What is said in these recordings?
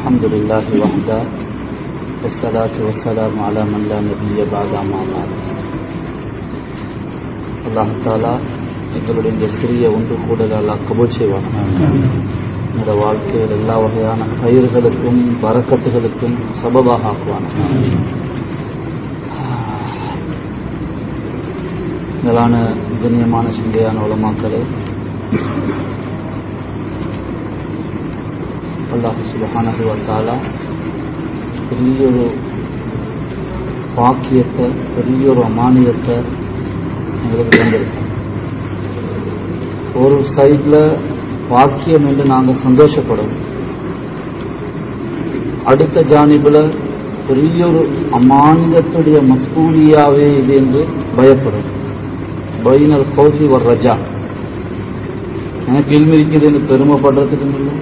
الحمد لله وحده والصلاة والسلام على من لا نبي بعد أما بعد அல்லாஹ் தாலா எங்களுடைய இந்த சிறிய ஒன்று கூடல் அல்லாஹ் கபூல் செய்வான் என்னோட வாழ்க்கையில் எல்லா வகையான பயிர்களுக்கும் வரக்கத்துகளுக்கும் சபபாக ஆக்குவான் மேலான கண்ணியமான சிந்தையான உலமாக்களே அல்லாஹ் சுபஹானஹு வ தஆலா பெரிய ஒரு பாக்கியத்தை பெரிய ஒரு அமானியத்தை எங்களுக்கு தந்திருக்கோம் ஒரு சைடில் வாக்கியம் என்று நாங்கள் சந்தோஷப்படுவோம் அடுத்த ஜானிபில் பெரிய ஒரு அமானியத்துடைய மஸ்கூலியாவே இது என்று பயப்படும் பைனல் கௌஃபி ஒரு ரஜா எனக்கு இல்மி இருக்குதுன்னு பெருமைப்படுறதுக்கும் இல்லை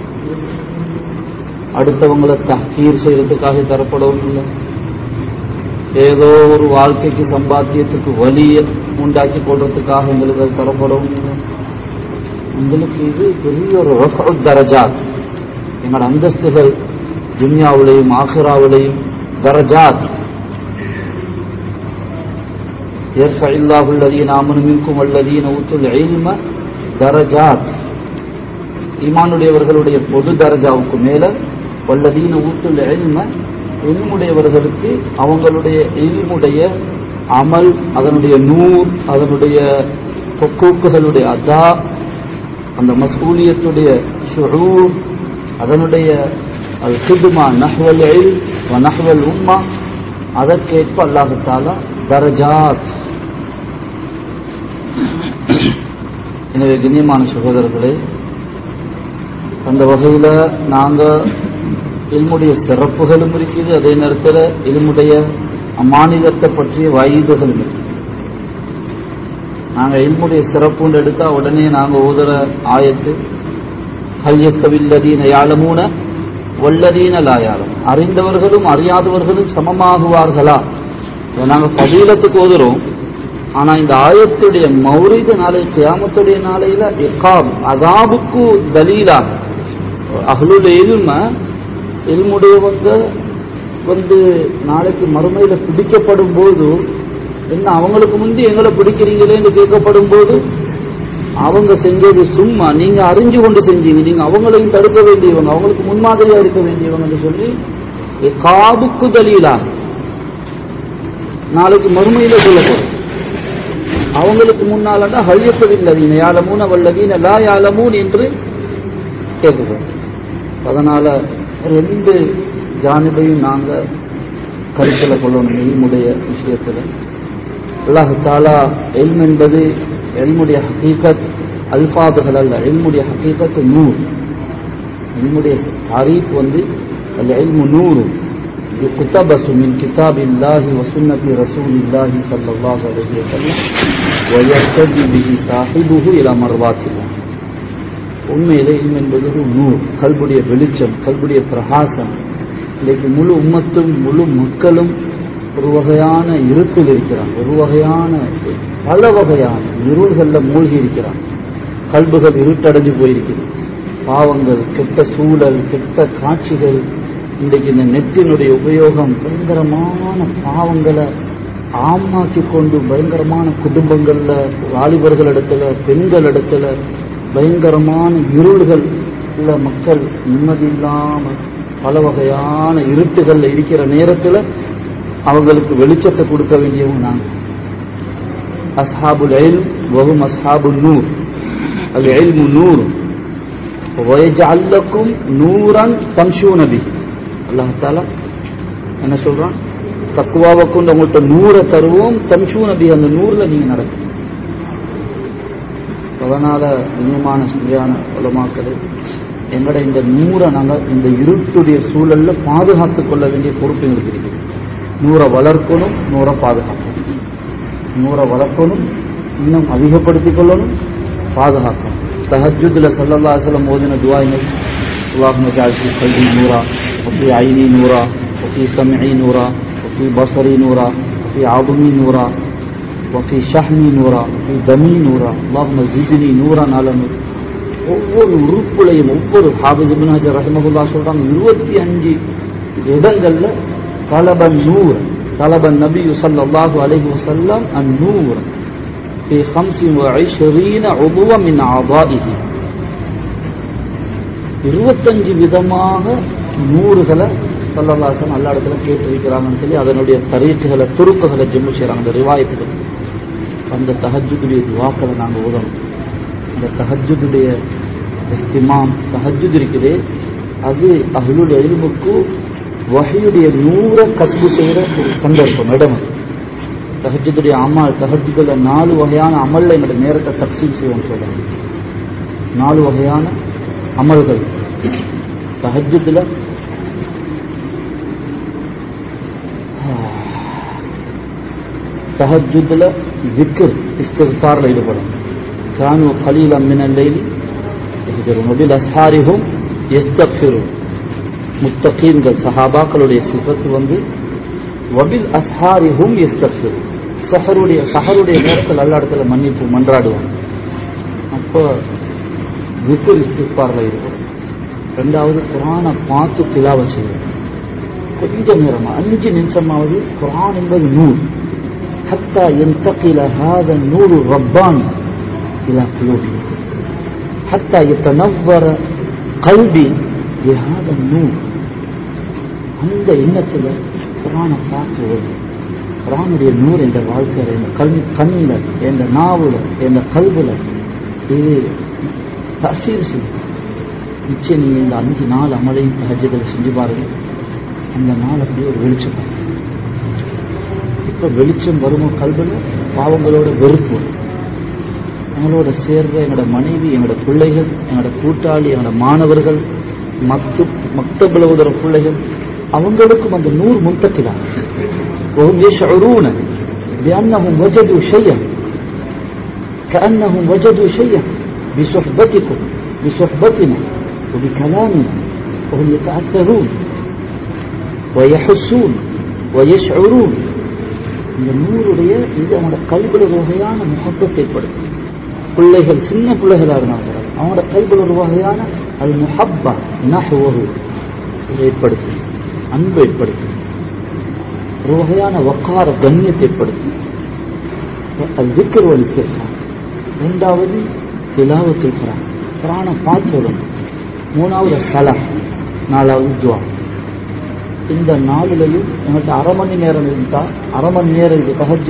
அடுத்தவங்களை தஹீர் செய்யறதுக்காக தரப்படவும் இல்லை ஏதோ ஒரு வாழ்க்கைக்கு சம்பாத்தியத்துக்கு வழியை உண்டாக்கி கொள்றதுக்காக எங்களுக்கு அது தரப்படவும் இல்லை எங்களுக்கு இது பெரிய ஒரு ரஃபு தரஜாத் எங்களோட அந்தஸ்துகள் துன்யாவிலையும் ஆஹிராவிலையும் தரஜாத் يرفع الله الذين آمنوا منكم والذين أوتوا العلم درجات ஈமானுடையவர்களுடைய பொது தரஜாவுக்கு மேல வல்லதீன ஊத்துல் இல்ம இல்முடையவர்களுக்கு அவங்களுடைய இல்முடைய அமல் அதனுடைய நூர் அதனுடைய பொக்கூக்குகளுடைய அதா அந்த மசூலியத்துடைய ஷுரூர் அதனுடைய அல் ஹிதுமா நஹ்வல் இல் வ நஹ்வல் உம்மா அதற்கேற்ப அல்லாஹாலா தரஜாத் எனவே கண்ணியமான சகோதரர்களே அந்த வகையில் நாங்கள் இல்முடைய சிறப்புகளும் இருக்குது அதே நேரத்தில் இல்முடைய அமானிதத்தை பற்றிய வயதுகளும் இருக்கு நாங்கள் இல்முடைய சிறப்புன்னு எடுத்தால் உடனே நாங்கள் ஓதுற ஆயத்து ஹல்யஸ்தவில்லதீன யாழமூன வல்லதீன லாயாலம் அறிந்தவர்களும் அறியாதவர்களும் சமமாகுவார்களா இதை நாங்கள் பதீலத்துக்கு ஓதுறோம் ஆனால் இந்த ஆயத்துடைய மௌரித நாளை கியாமத்துடைய நாளையில் இக்காம் அதாபுக்கு தலீலாக அகலுடைய இல்ம இல்முடையவங்க வந்து நாளைக்கு மறுமையில் பிடிக்கப்படும் போது என்ன அவங்களுக்கு முந்தி எங்களை பிடிக்கிறீங்களேன்னு கேட்கப்படும் போது அவங்க செஞ்சது சும்மா நீங்க அறிஞ்சு கொண்டு செஞ்சீங்க நீங்க அவங்களையும் தடுக்க வேண்டியவங்க அவங்களுக்கு முன்மாதிரியா இருக்க வேண்டியவங்கன்னு சொல்லி காபுக்கு தலீலாக நாளைக்கு மறுமையில சொல்லப்படும் அவங்களுக்கு முன்னாலன்னா ஹழியப்பதில்லை யாழமூன வல்லதீன லா யாழமூன் என்று கேட்கப்படும் அதனால ரெண்டு ஜானிபையும் நாங்க கருத்தில் கொள்ளணும் எல்முடைய விஷயத்துல அல்லாஹு தாலா எல்ம் என்பது எல்முடைய ஹக்கீகத் அல்பாதுகள் அல்ல எல்முடைய ஹக்கீகத் நூறு எல்முடைய தாரீஃப் வந்து அந்த எல்மு நூறு يقتبس من كتاب الله وسنة رسول الله صلى الله عليه وسلم ويهتدي به صاحبه إلى مرضات الله உண்மையிலே இல்ம் என்பது ஒரு நூறு கல்புடைய வெளிச்சம் கல்புடைய பிரகாசம் இன்றைக்கு முழு உம்மத்தும் முழு மக்களும் ஒரு வகையான இருப்பில் இருக்கிறாங்க ஒரு வகையான பல வகையான இருள்களில் மூழ்கி இருக்கிறாங்க கல்புகள் இருட்டடைஞ்சு போயிருக்கிறது பாவங்கள் கெட்ட சூழல் கெட்ட காட்சிகள் இன்றைக்கு இந்த நெத்தினுடைய உபயோகம் பயங்கரமான பாவங்களை ஆமாக்கி கொண்டு பயங்கரமான குடும்பங்கள்ல வாலிபர்கள் இடத்துல பெண்கள் இடத்துல பயங்கரமான இருள்கள் உள்ள மக்கள் நிம்மதி இல்லாமல் பல வகையான இருட்டுகள்ல இருக்கிற நேரத்தில் அவங்களுக்கு வெளிச்சத்தை கொடுக்க வேண்டியவங்க நாங்கள் அஸ்ஹாபுல் எல் வகும் அஸ்ஹாபு நூர் அது எல்மு நூர் வயஜல்லக்கும் நூரன் தம்ஷூ நபி அல்லாஹால என்ன சொல்றான் தக்குவாவை கொண்டு உங்கள்கிட்ட நூறை தருவோம் தம்ஷூ நபி அந்த நூறில் நீங்க நடக்கும் அதனால இனியமான சரியான உலமாக்கள் எங்கட இந்த நூறை நாங்கள் இந்த இருட்டுடைய சூழல்ல பாதுகாத்து கொள்ள வேண்டிய பொறுப்பு எங்களுக்கு இருக்குது நூறை வளர்க்கணும் நூறை பாதுகாக்கணும் நூறை வளர்க்கணும் இன்னும் அதிகப்படுத்திக் கொள்ளணும் பாதுகாக்கணும் தஹஜுதுல சல்லல்லா அசலம் ஓதின துவாயினை اللهم اجعل في قلبي نورا وفي عيني نورا وفي سمعي نورا وفي بصري نورا وفي عظمي نورا وفي شحمي نورا وفي دمي نورا اللهم زدني نورا على نور ஒவ்வொரு உறுப்புலையும் ஒவ்வொரு ஹாபிஜிபின் ரஹமகுல்லா சொல்றாங்க இருபத்தி அஞ்சு இடங்கள்ல தலபன் நூர் தலபன் நபி ஸல்லல்லாஹு அலைஹி வஸல்லம் அந்நூர் في 25 عضوا من أعضائه இருபத்தஞ்சு விதமாக நூறுகளை சொல்லலாசன் எல்லா இடத்துல கேட்டிருக்கிறாங்கன்னு சொல்லி அதனுடைய தரீட்டுகளை துருப்புகளை ஜம்மு செய்கிறாங்க அந்த ரிவாயத்துகள் அந்த தஹஜுடைய துவாக்களை நாங்கள் ஓதணும் அந்த தஹஜுடைய இமாம் தஹஜுத் இருக்குது அது அகலுடைய எலும்புக்கு வகையுடைய நூற கற்பு செய்கிற ஒரு சந்தர்ப்பம் இடம் அது தஹஜுடைய அமல் தஹஜுல நாலு வகையான அமல்ல எங்களோட நேரத்தை தக்சீம் செய்வோம்னு சொல்றாங்க நாலு வகையான அமல்கள் தஹஜுல தஹஜுல விக்கர் இஸ்திஃபார்ல ஈடுபடும் கானு கலீலம் மினல் லைலி யஹ்ஜருன் வபில் அஸ்ஹாரிஹும் யஸ்தக்ஃபிருன் முத்தகீன்கள் சஹாபாக்களுடைய சிஃபத் வந்து வபில் அஸ்ஹாரிஹும் யஸ்தக்ஃபிருன் சஹருடைய சஹருடைய நேரத்தில் எல்லா இடத்துல மன்னிப்பு மன்றாடுவாங்க அப்போ விக்கர் இஸ்திஃபார்ல ஈடுபடும் ரெண்டாவது குரானை பார்த்து திலாவ செய்யும் கொஞ்ச நேரமா அஞ்சு நிமிஷமாவது குரான் என்பது நூல் حتى ينتقل هذا النور الرباني إلى قلوبهم حتى يتنور قلبي بهذا النور அந்த எண்ணத்தில் குரானை பார்த்து குரானுடைய நூறு என்ற வாழ்க்கையில் என் கல் கண்ணில் என் நாவில் என் கல்வில் இது தசீர் செய்யும் நிச்சயம் நீங்கள் இந்த அஞ்சு நாள் அமலையும் தகஜங்களை செஞ்சு பாருங்க அந்த நாள் அப்படியே ஒரு வெளிச்சம் வரும். இப்ப வெளிச்சம் வருமோ கல்வில பாவங்களோட வெறுப்பு எங்களோட சேர்வை எங்களோட மனைவி எங்களோட பிள்ளைகள் எங்களோட கூட்டாளி எங்களோட மாணவர்கள் மத்து மக்தபில் உதற பிள்ளைகள் அவங்களுக்கும் அந்த நூறு முன்தக்கிறாங்க وهم يشعرون بأنهم وجدوا شيئا كأنهم وجدوا شيئا بصحبتكم بصحبتنا وبكلامنا وهم يتأثرون ويحسون ويشعرون இந்த நூறுடைய இது அவனோட கல்வியில் ஒரு வகையான முகப்பத்தை ஏற்படுத்தும் பிள்ளைகள் சின்ன பிள்ளைகளாக இருந்தாங்க அவனோட கல்வியில் ஒரு வகையான அது முஹப்பா நஹ்வஹு இதை ஏற்படுத்தும் அன்பு ஏற்படுத்தும் ஒரு வகையான வக்கார கண்ணியத்தை ஏற்படுத்தும் அது விக்கர் ஒரு ரெண்டாவது திலாவத்தில் குரான் குரானை பார்த்து சொல்லணும் மூணாவது சலா நாலாவது துவா இந்த நாளிலையும் எனக்கு அரை மணி நேரம் இருந்தா அரை மணி நேரம் இது தகஜு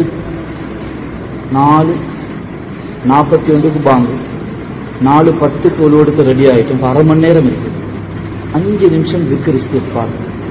நாலு நாற்பத்தி ஒன்றுக்கு பாங்கு நாலு பத்துக்கு ஒழுவெடுத்து ரெடி ஆயிட்டு இப்ப அரை மணி நேரம் இருக்கு அஞ்சு நிமிஷம் திக்கர் இஸ்திஃபார்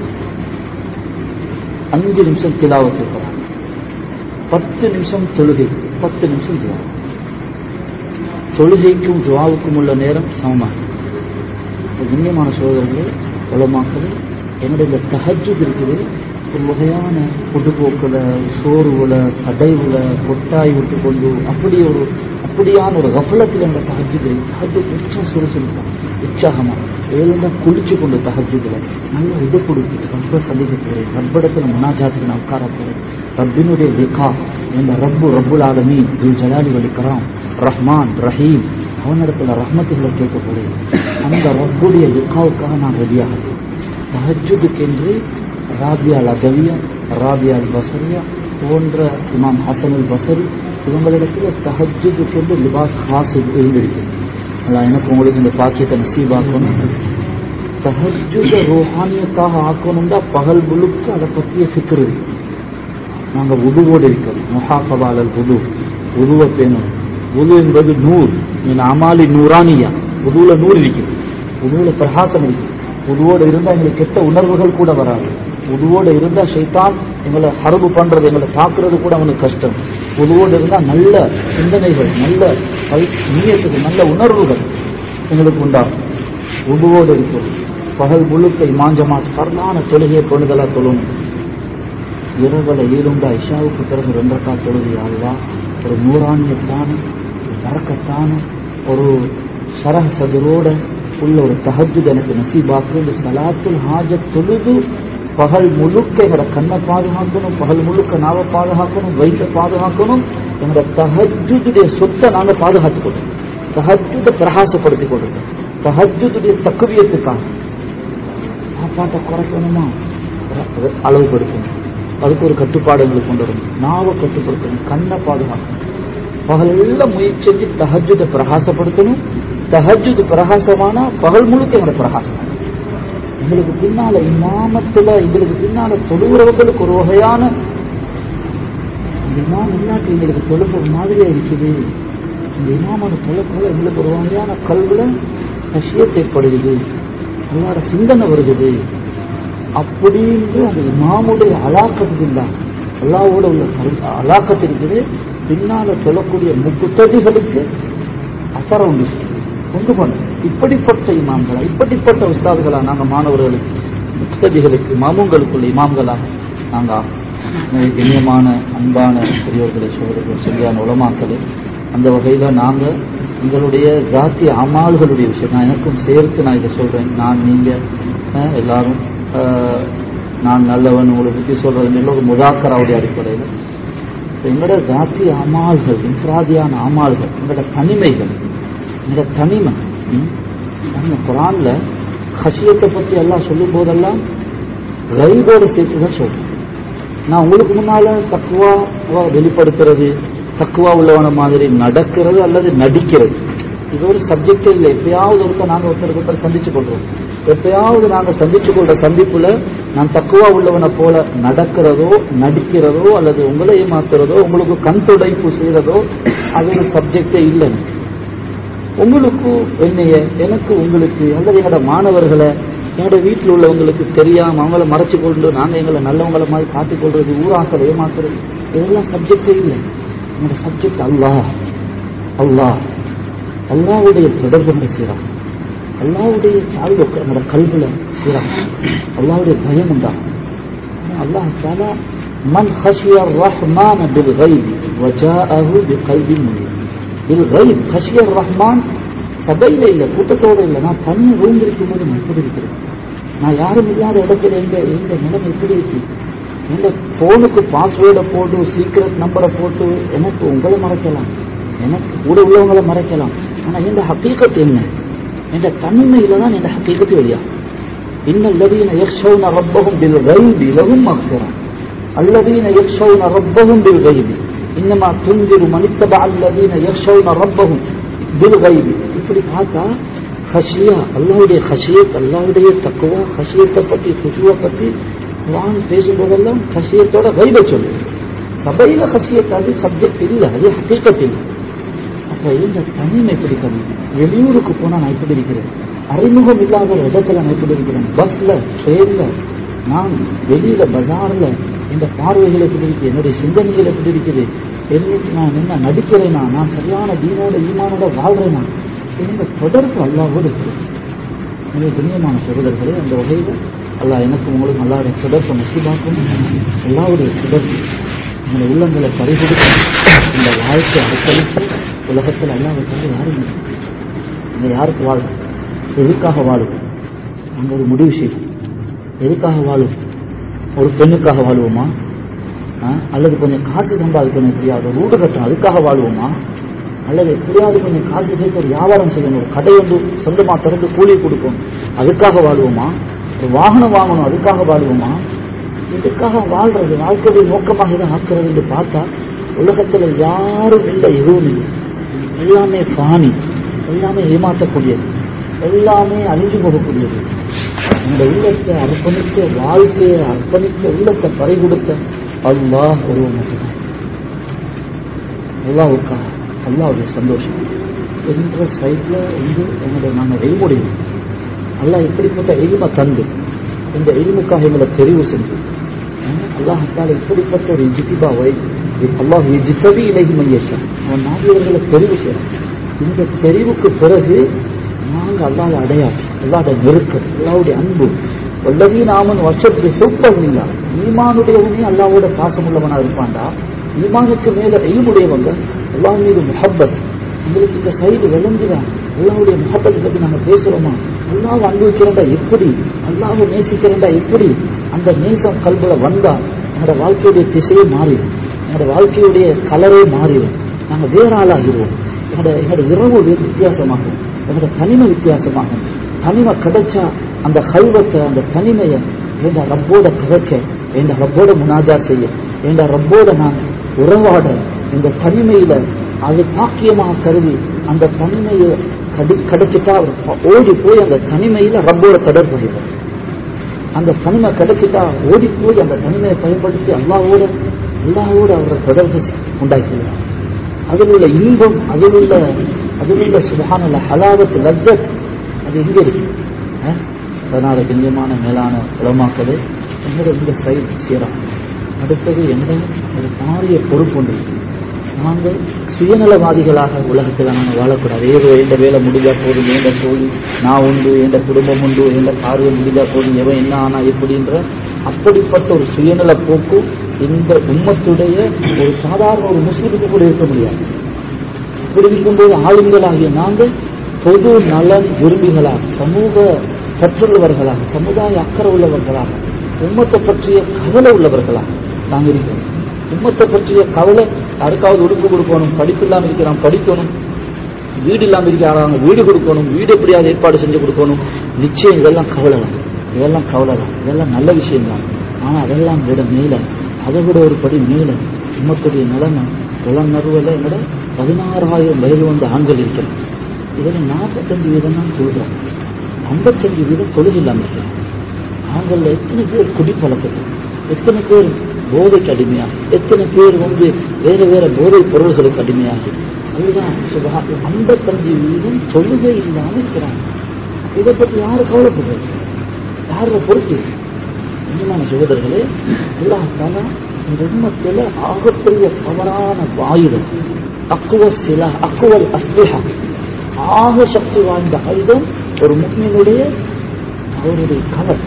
அஞ்சு நிமிஷம் திலாவத்து போறாங்க பத்து நிமிஷம் தொழுகை பத்து நிமிஷம் துவா தொழுகைக்கும் துவாவுக்கும் உள்ள நேரம் சமமாக கண்ணியமான சோதரர்களே உலமாக்களே என்னுடைய இந்த தஹஜுத் இருக்குது ஒரு வகையான பொடுபோக்கில் சோர்வுல சடைவுல கொட்டாய் விட்டு கொண்டு அப்படி ஒரு அப்படியான ஒரு கஃபலத்தில் என்னோட தஹஜுத் தஹஜுத் உச்சம் சுறுசுறுப்பான் உற்சாகமா ஏழுந்தா குளிச்சு கொண்டு தஹஜுதுல நல்ல இது கொடுத்துட்டு ரொம்ப சந்திக்க போறேன் ரப்பிடத்துல முனாஜாத்துக்கு நான் உட்கார போறேன் ரப்பினுடைய லிகா இந்த ரப்பு ரப்புல் ஆலமி துல் ஜலாலி வலிக்கிறான் ரஹ்மான் ரஹீம் அவனிடத்துல ரஹ்மத்துகளை கேட்க போறேன் அந்த ரப்புடைய லிகாவுக்காக நான் ரெடியாகிறேன் தஹஜுதுக்கென்று ராபியா லதவியா ராபியா பசரியா போன்ற இமாம் ஹசன் அல் பசரி இவங்களிடத்துல தஹஜுதுக்கென்று லிபாஸ் ஹாஸ் இருந்திருக்கிறது அல்லாஹ் எனக்கு உங்களுக்கு இந்த பாக்கியத்தை நசீபாக்கணும் தஹஜுத ரோஹானியத்தாக ஆக்கணும்டா பகல் முழுக்க அதை பற்றிய ஃபிக்ர் இருக்கு நாங்கள் உதுவோடு இருக்கிறோம் முஹாசபாலல் உது உதுவை பேணும் உது என்பது நூறு மீன் அமாலி நூறானியா உதுவுல நூறு இருக்குது உதுவுல பிரகாசம் இருக்கு உதுவோடு இருந்தால் எங்களுக்கு கெட்ட உணர்வுகள் கூட வராது உதுவோடு இருந்தால் ஷைத்தான் எங்களை ஹரபு பண்றது எங்களை தாக்குறது கூட அவனுக்கு கஷ்டம் உதுவோடு இருந்தால் நல்ல சிந்தனைகள் நல்ல கல் நீயத்துக்கு நல்ல உணர்வுகள் எங்களுக்கு உண்டாகும் உதுவோடு இருக்கும் பகல் முழுக்க மாஞ்சமா பரலான தொழுகையை தொழுதலா தொழணும் இரவல ஈருண்டா இஷாவுக்கு பிறகு ரெண்டக்கா தொழுகையா ஒரு நூறாணியத்தான பறக்கத்தான ஒரு சரக சதுரோட உள்ள ஒரு தஹஜுத் எனக்கு நசீபாக்கு இந்த சலாத்துல் ஹாஜத் தொழுது பகல் முழுக்க எங்களோட கண்ணை பாதுகாக்கணும் பகல் முழுக்க நாவை பாதுகாக்கணும் வயிற்றை பாதுகாக்கணும் எங்களோட தஹஜுடைய சொத்தை நாங்கள் பாதுகாத்துக்கணும் தஹஜுத பிரகாசப்படுத்திக் கொண்டிருக்கோம் தஹஜுடைய தக்குவியத்துக்காக சாப்பாட்டை குறைக்கணுமா அதை அளவுபடுத்தணும் அதுக்கு ஒரு கட்டுப்பாடு எங்களுக்கு கொண்டு வரணும் நாவை கட்டுப்படுத்தணும் கண்ணை பாதுகாக்கணும் பகலெல்லாம் முயற்சி செஞ்சு தஹஜுதை பிரகாசப்படுத்தணும் தஹஜுது பிரகாசமானா பகல் முழுக்க எங்களோட பிரகாசம் எங்களுக்கு பின்னால இமாமத்துல எங்களுக்கு பின்னால தொழுகிறவங்களுக்கு ஒரு வகையான இந்த இமாம் இல்லாட்டி எங்களுக்கு தொழுகிற மாதிரியா இருக்குது இந்த இமாமோட தொலைக்குள்ள எங்களுக்கு ஒரு வகையான கல்வில கஷியத்தை ஏற்படுகிறது அல்லாட சிந்தனை வருகிறது அப்படின்னு அந்த இமாமுடைய அலாக்கத்துக்கு இல்ல அல்லாவோட உள்ள கல்- அலாக்கத்து இருக்குது பின்னால சொல்லக்கூடிய முக்குத்ததிகளுக்கு அசரம் உண்டு கொண்டு போன இப்படிப்பட்ட இமாம்களா இப்படிப்பட்ட உஸ்தாதுகளா நாங்க மாணவர்களுக்கு முக்ததிகளுக்கு மாமுங்களுக்குள்ள இமாம்களா நாங்க ஆகணும். கண்ணியமான அன்பான பெரியவர்களை சோதர்கள் சரியான உலமாக்கள் அந்த வகையில நாங்க எங்களுடைய ஜாத்தி அமால்களுடைய விஷயம் நான் எனக்கும் சேர்த்து நான் இதை சொல்றேன் நான் நீங்க அஹ், எல்லாரும் அஹ், நான் நல்லவன் உங்களை பற்றி சொல்றது ஒரு முதாக்கராவுடைய அடிப்படையில் எங்களோட ஜாத்தி அமால்கள் இன்ஃபிராதியான அமால்கள் எங்களோட தனிமைகள் இந்த தனிமை ம்? நம்ம குரான்ல ஹசியத்தை பத்தி எல்லாம் சொல்லும் போதெல்லாம் ரைடோடு சேர்த்து தான் சொல்றேன் நான் உங்களுக்கு முன்னால தக்குவா வெளிப்படுத்துறது தக்குவா உள்ளவன மாதிரி நடக்கிறது அல்லது நடிக்கிறது இது ஒரு சப்ஜெக்டே இல்லை எப்பயாவது ஒருத்தர் நாங்க ஒருத்தருக்கு ஒருத்தர் சந்திச்சு கொள்றோம் எப்பயாவது நாங்க சந்திச்சு கொள்ற சந்திப்புல நான் தக்குவா உள்ளவனை போல நடக்கிறதோ நடிக்கிறதோ அல்லது உங்களை ஏமாத்துறதோ உங்களுக்கு கண் துடைப்பு செய்யறதோ அது ஒரு சப்ஜெக்டே இல்லை உங்களுக்கு என்னைய எனக்கு உங்களுக்கு அல்லது என்னோட மாணவர்களை என்னோட வீட்டில் உள்ளவங்களுக்கு தெரியாம அவங்கள மறைச்சு கொண்டு நாங்க எங்களை நல்லவங்களை மாதிரி காட்டிக் கொள்றது ஊராக்களை ஏமாத்துறது இதெல்லாம் சப்ஜெக்டே இல்லை என்னோட சப்ஜெக்ட் அல்லாஹ் அல்லாஹ் அல்லாவுடைய தொடர்பு என்ன செய்யறான் அல்லாவுடைய தாழ்வு என்னோட கல்வில செய்யறான் அல்லாவுடைய பயம் உண்டாகும் அல்லாஹ் தாலா மன் ஹஷிய ரஹ்மான் பில் கைப் வஜாஅஹு பிகல்பின் முனீர் பில் கைப் ஹஷிய ரஹ்மான் சபையில இல்ல கூட்டத்தோட இல்ல நான் தனி ரூம் இருக்கும்போது நான் எப்படி இருக்கிறேன் நான் யாரும் இல்லாத இடத்துல எங்க எங்க நிலைமை எப்படி இருக்கு இந்த போனுக்கு பாஸ்வேர்டை போட்டு சீக்ரெட் நம்பரை போட்டு எனக்கு உங்களை மறைக்கலாம் எனக்கு கூட உள்ளவங்களை மறைக்கலாம் ஆனா இந்த ஹக்கீகத் என்ன என்ற தன்மையில தான் இந்த ஹக்கீகத்து வெளியா إن الذين يخشون ربهم بالغيب لهم مغفرة الذين يخشون ربهم بالغيب إنما تنذر من اتبع الذين يخشون ربهم بالغيب இப்படி பார்த்தா ஹஷியா அல்லாவுடைய ஹஷியத் அல்லாவுடைய தக்குவா ஹஷியத்தை பத்தி குஜுவை பத்தி குரான் பேசும்போதெல்லாம் ஹஷியத்தோட கைப சொல்லு சபையில ஹஷியத் அது சப்ஜெக்ட் இல்லை அது ஹக்கீக்கத் இல்லை அப்ப இந்த தனிமை எப்படி கம்மி வெளியூருக்கு போனா நான் எப்படி இருக்கிறேன் அறிமுகம் இல்லாத ஒரு இடத்துல நான் எப்படி இருக்கிறேன் பஸ்ல ட்ரெயின்ல நான் வெளியில பஜார்ல இந்த பார்வைகள் எப்படி இருக்கு என்னுடைய சிந்தனைகள் எப்படி இருக்குது என்னுக்கு நான் என்ன நடிக்கிறேனா நான் சரியான தீனோட ஈமானோட வாழ்றேனா இந்த தொடர்பு அல்லாவோடு இருக்கு மிக துணியமான சகோதரர்களே அந்த வகையில் அல்லாஹ் எனக்கு உங்களுக்கு அல்லாவுடைய தொடர்பை நசிபாக்கும் அல்லாவுடைய தொடர்பு இந்த உள்ளங்களை பறிகொடுத்து இந்த வாழ்க்கை அர்ப்பணித்து உலகத்தில் அல்லாவை தந்து யாரும் இல்லை இங்க யாருக்கு வாழும் எதுக்காக வாழும் அங்க ஒரு முடிவு செய்யும் எதுக்காக வாழும் ஒரு பெண்ணுக்காக வாழுவோமா ஆ? அல்லது கொஞ்சம் காசு சம்பாதிக்கணும் எப்படியாவது ஒரு வீடு கட்டணும் அதுக்காக வாழுவோமா அல்லது எப்படியாவது கொஞ்சம் காசு சேர்த்து ஒரு வியாபாரம் செய்யணும் ஒரு கடை வந்து சொந்தமா திறந்து கூலி கொடுக்கணும் அதுக்காக வாழுவோமா ஒரு வாகனம் வாங்கணும் அதுக்காக வாழுவோமா இதுக்காக வாழ்றது வாழ்க்கையை நோக்கமாக இதை ஆக்குறது என்று பார்த்தா உலகத்துல யாரும் இல்லை எதுவும் இல்லை எல்லாமே பாணி எல்லாமே ஏமாற்றக்கூடியது எல்லாமே அழிஞ்சு போகக்கூடியது இந்த உள்ளத்தை அர்ப்பணிக்க வாழ்க்கையை அர்ப்பணிக்க உள்ளத்தை பறி கொடுத்த அல்லாஹ் ஒருவன் மட்டும்தான் அல்லாவுக்கா அல்லாவுடைய சந்தோஷம் என்ற சைட்ல வந்து எங்களுடைய நாங்கள் எய்முடையும் அல்லாஹ் இப்படிப்பட்ட எய்மை தந்து இந்த எய்முக்காக எங்களை தெரிவு செஞ்சு அல்லாஹால இப்படிப்பட்ட ஒரு இஜிதிபாவை அல்லாஹ் இஜித்தவி இலகி மையேஷன் அவன் நாடியவர்களை தெரிவு செய்யறான் இந்த தெரிவுக்கு பிறகு நாங்க அல்லாத அடையாச்சு அல்லாத நெருக்கம் அல்லாவுடைய அன்பு வல்லதி நாமன் வருஷத்துக்கு சூப்பர் இல்லா ஈமானுடையவனே அல்லாவோட பாசம் உள்ளவனா இருப்பான்டா ஈமானுக்கு மேல எய்முடையவங்க அல்லாஹ் மீது முஹப்பத் உங்களுக்கு இந்த சைடு விளங்குதான் அல்லாவுடைய முகப்பத்தை பத்தி நாங்க பேசுறோமா அல்லாவை அனுபவிக்கிறேன்டா எப்படி அல்லாவை நேசிக்கிறேன்டா எப்படி அந்த நேசம் கல்வில வந்தா என்னோட வாழ்க்கையுடைய திசையே மாறிடும் என்னோட வாழ்க்கையுடைய கலரே மாறிடும் நாங்க வேற ஆளாகிடுவோம் எங்களோட எங்களோட இரவு வி- வித்தியாசமாகும் எங்களோட தனிமை வித்தியாசமாகும் தனிமை கிடைச்சா அந்த கல்வத்தை அந்த தனிமையை என்ற ரப்போட கதைக்க என்ற ரப்போட முனாஜா செய்ய என்ற ரப்போட நான் உறவாட இந்த தனிமையில அது பாக்கியமாக கருதி அந்த தனிமையை கடி கிடைச்சிட்டா அவர் ஓடி போய் அந்த தனிமையில ரப்போட தொடர்பு செய்வார் அந்த தனிமை கிடைச்சிட்டா ஓடி போய் அந்த தனிமையை பயன்படுத்தி அல்லாவோட அல்லாவோட அவரை தொடர்பு உண்டாக்கிடுவார் அதில் உள்ள இன்பம் அதில் உள்ள அதில் உள்ள சுபஹானல்ல ஹலாவத் லத்தத் அது எங்க இருக்கு அஹ்? அதனால கண்ணியமான மேலான உலமாக்களே எங்களோட இந்த சைடு சீரா அடுத்தது எந்த ஒரு பாரிய பொறுப்பு ஒன்று இருக்கு. நாங்கள் சுயநலவாதிகளாக உலகத்தில் நாங்கள் வாழக்கூடாது ஏதோ எந்த வேலை முடிஞ்சா போதும் எந்த தொழில் நான் உண்டு எந்த குடும்பம் உண்டு எந்த காரியம் முடிஞ்சா போதும் எவன் என்ன ஆனா எப்படின்ற அப்படிப்பட்ட ஒரு சுயநல போக்கு இந்த உம்மத்துடைய ஒரு சாதாரண ஒரு முஸ்லிமுக்கு கூட இருக்க முடியாது இப்படி இருக்கும்போது ஆளுங்களாகிய நாங்கள் பொது நலன் விரும்பிகளாக சமூக பற்றுள்ளவர்களாக சமுதாய அக்கறை உள்ளவர்களாக உம்மத்தை பற்றிய கவலை உள்ளவர்களாக நாங்கள் இருக்கிறோம் உம்மத்தை பற்றிய கவலை யாருக்காவது உடுப்பு கொடுக்கணும் படிப்பு இல்லாமல் இருக்கிறான் படிக்கணும் வீடு இல்லாமல் இருக்கிறாங்க வீடு கொடுக்கணும் வீடு எப்படியாவது ஏற்பாடு செஞ்சு கொடுக்கணும் நிச்சயம் இதெல்லாம் கவலை தான் இதெல்லாம் கவலை தான் இதெல்லாம் நல்ல விஷயம் தான் ஆனால் அதெல்லாம் விட மேலே அதை விட ஒரு படி மேலே உம்மத்துடைய நிலைமை புலனறுவில் என்னோட பதினாறாயிரம் வயது வந்த ஆண்கள் இருக்கிறாங்க இதில் நாற்பத்தஞ்சு வீதம் தான் சொல்கிறாங்க ஐம்பத்தஞ்சு வீதம் தொழில் இல்லாமல் இருக்கிறாங்க அவங்கள எத்தனை பேர் குடிப்பழக்கத்தில் எத்தனை பேர் போதைக்கு அடிமையாக எத்தனை பேர் வந்து வேற வேற போதைப் பொருள்களுக்கு அடிமையாகி அதுதான் சுபா ஐம்பத்தஞ்சு வீதம் தொழுகை இல்லாமல் இருக்கிறாங்க இதை பற்றி யாரு கவலைப்படுறது யாரோட பொறுப்பு உண்மையான சகோதரர்களே அல்லாஹால இந்த உண்மத்தில் ஆகப்பெரிய தவறான ஆயுதம் அக்குவ சில அக்குவல் அஸ்லிஹா ஆக சக்தி வாய்ந்த ஆயுதம் ஒரு முக்மீனுடைய அவருடைய கவல்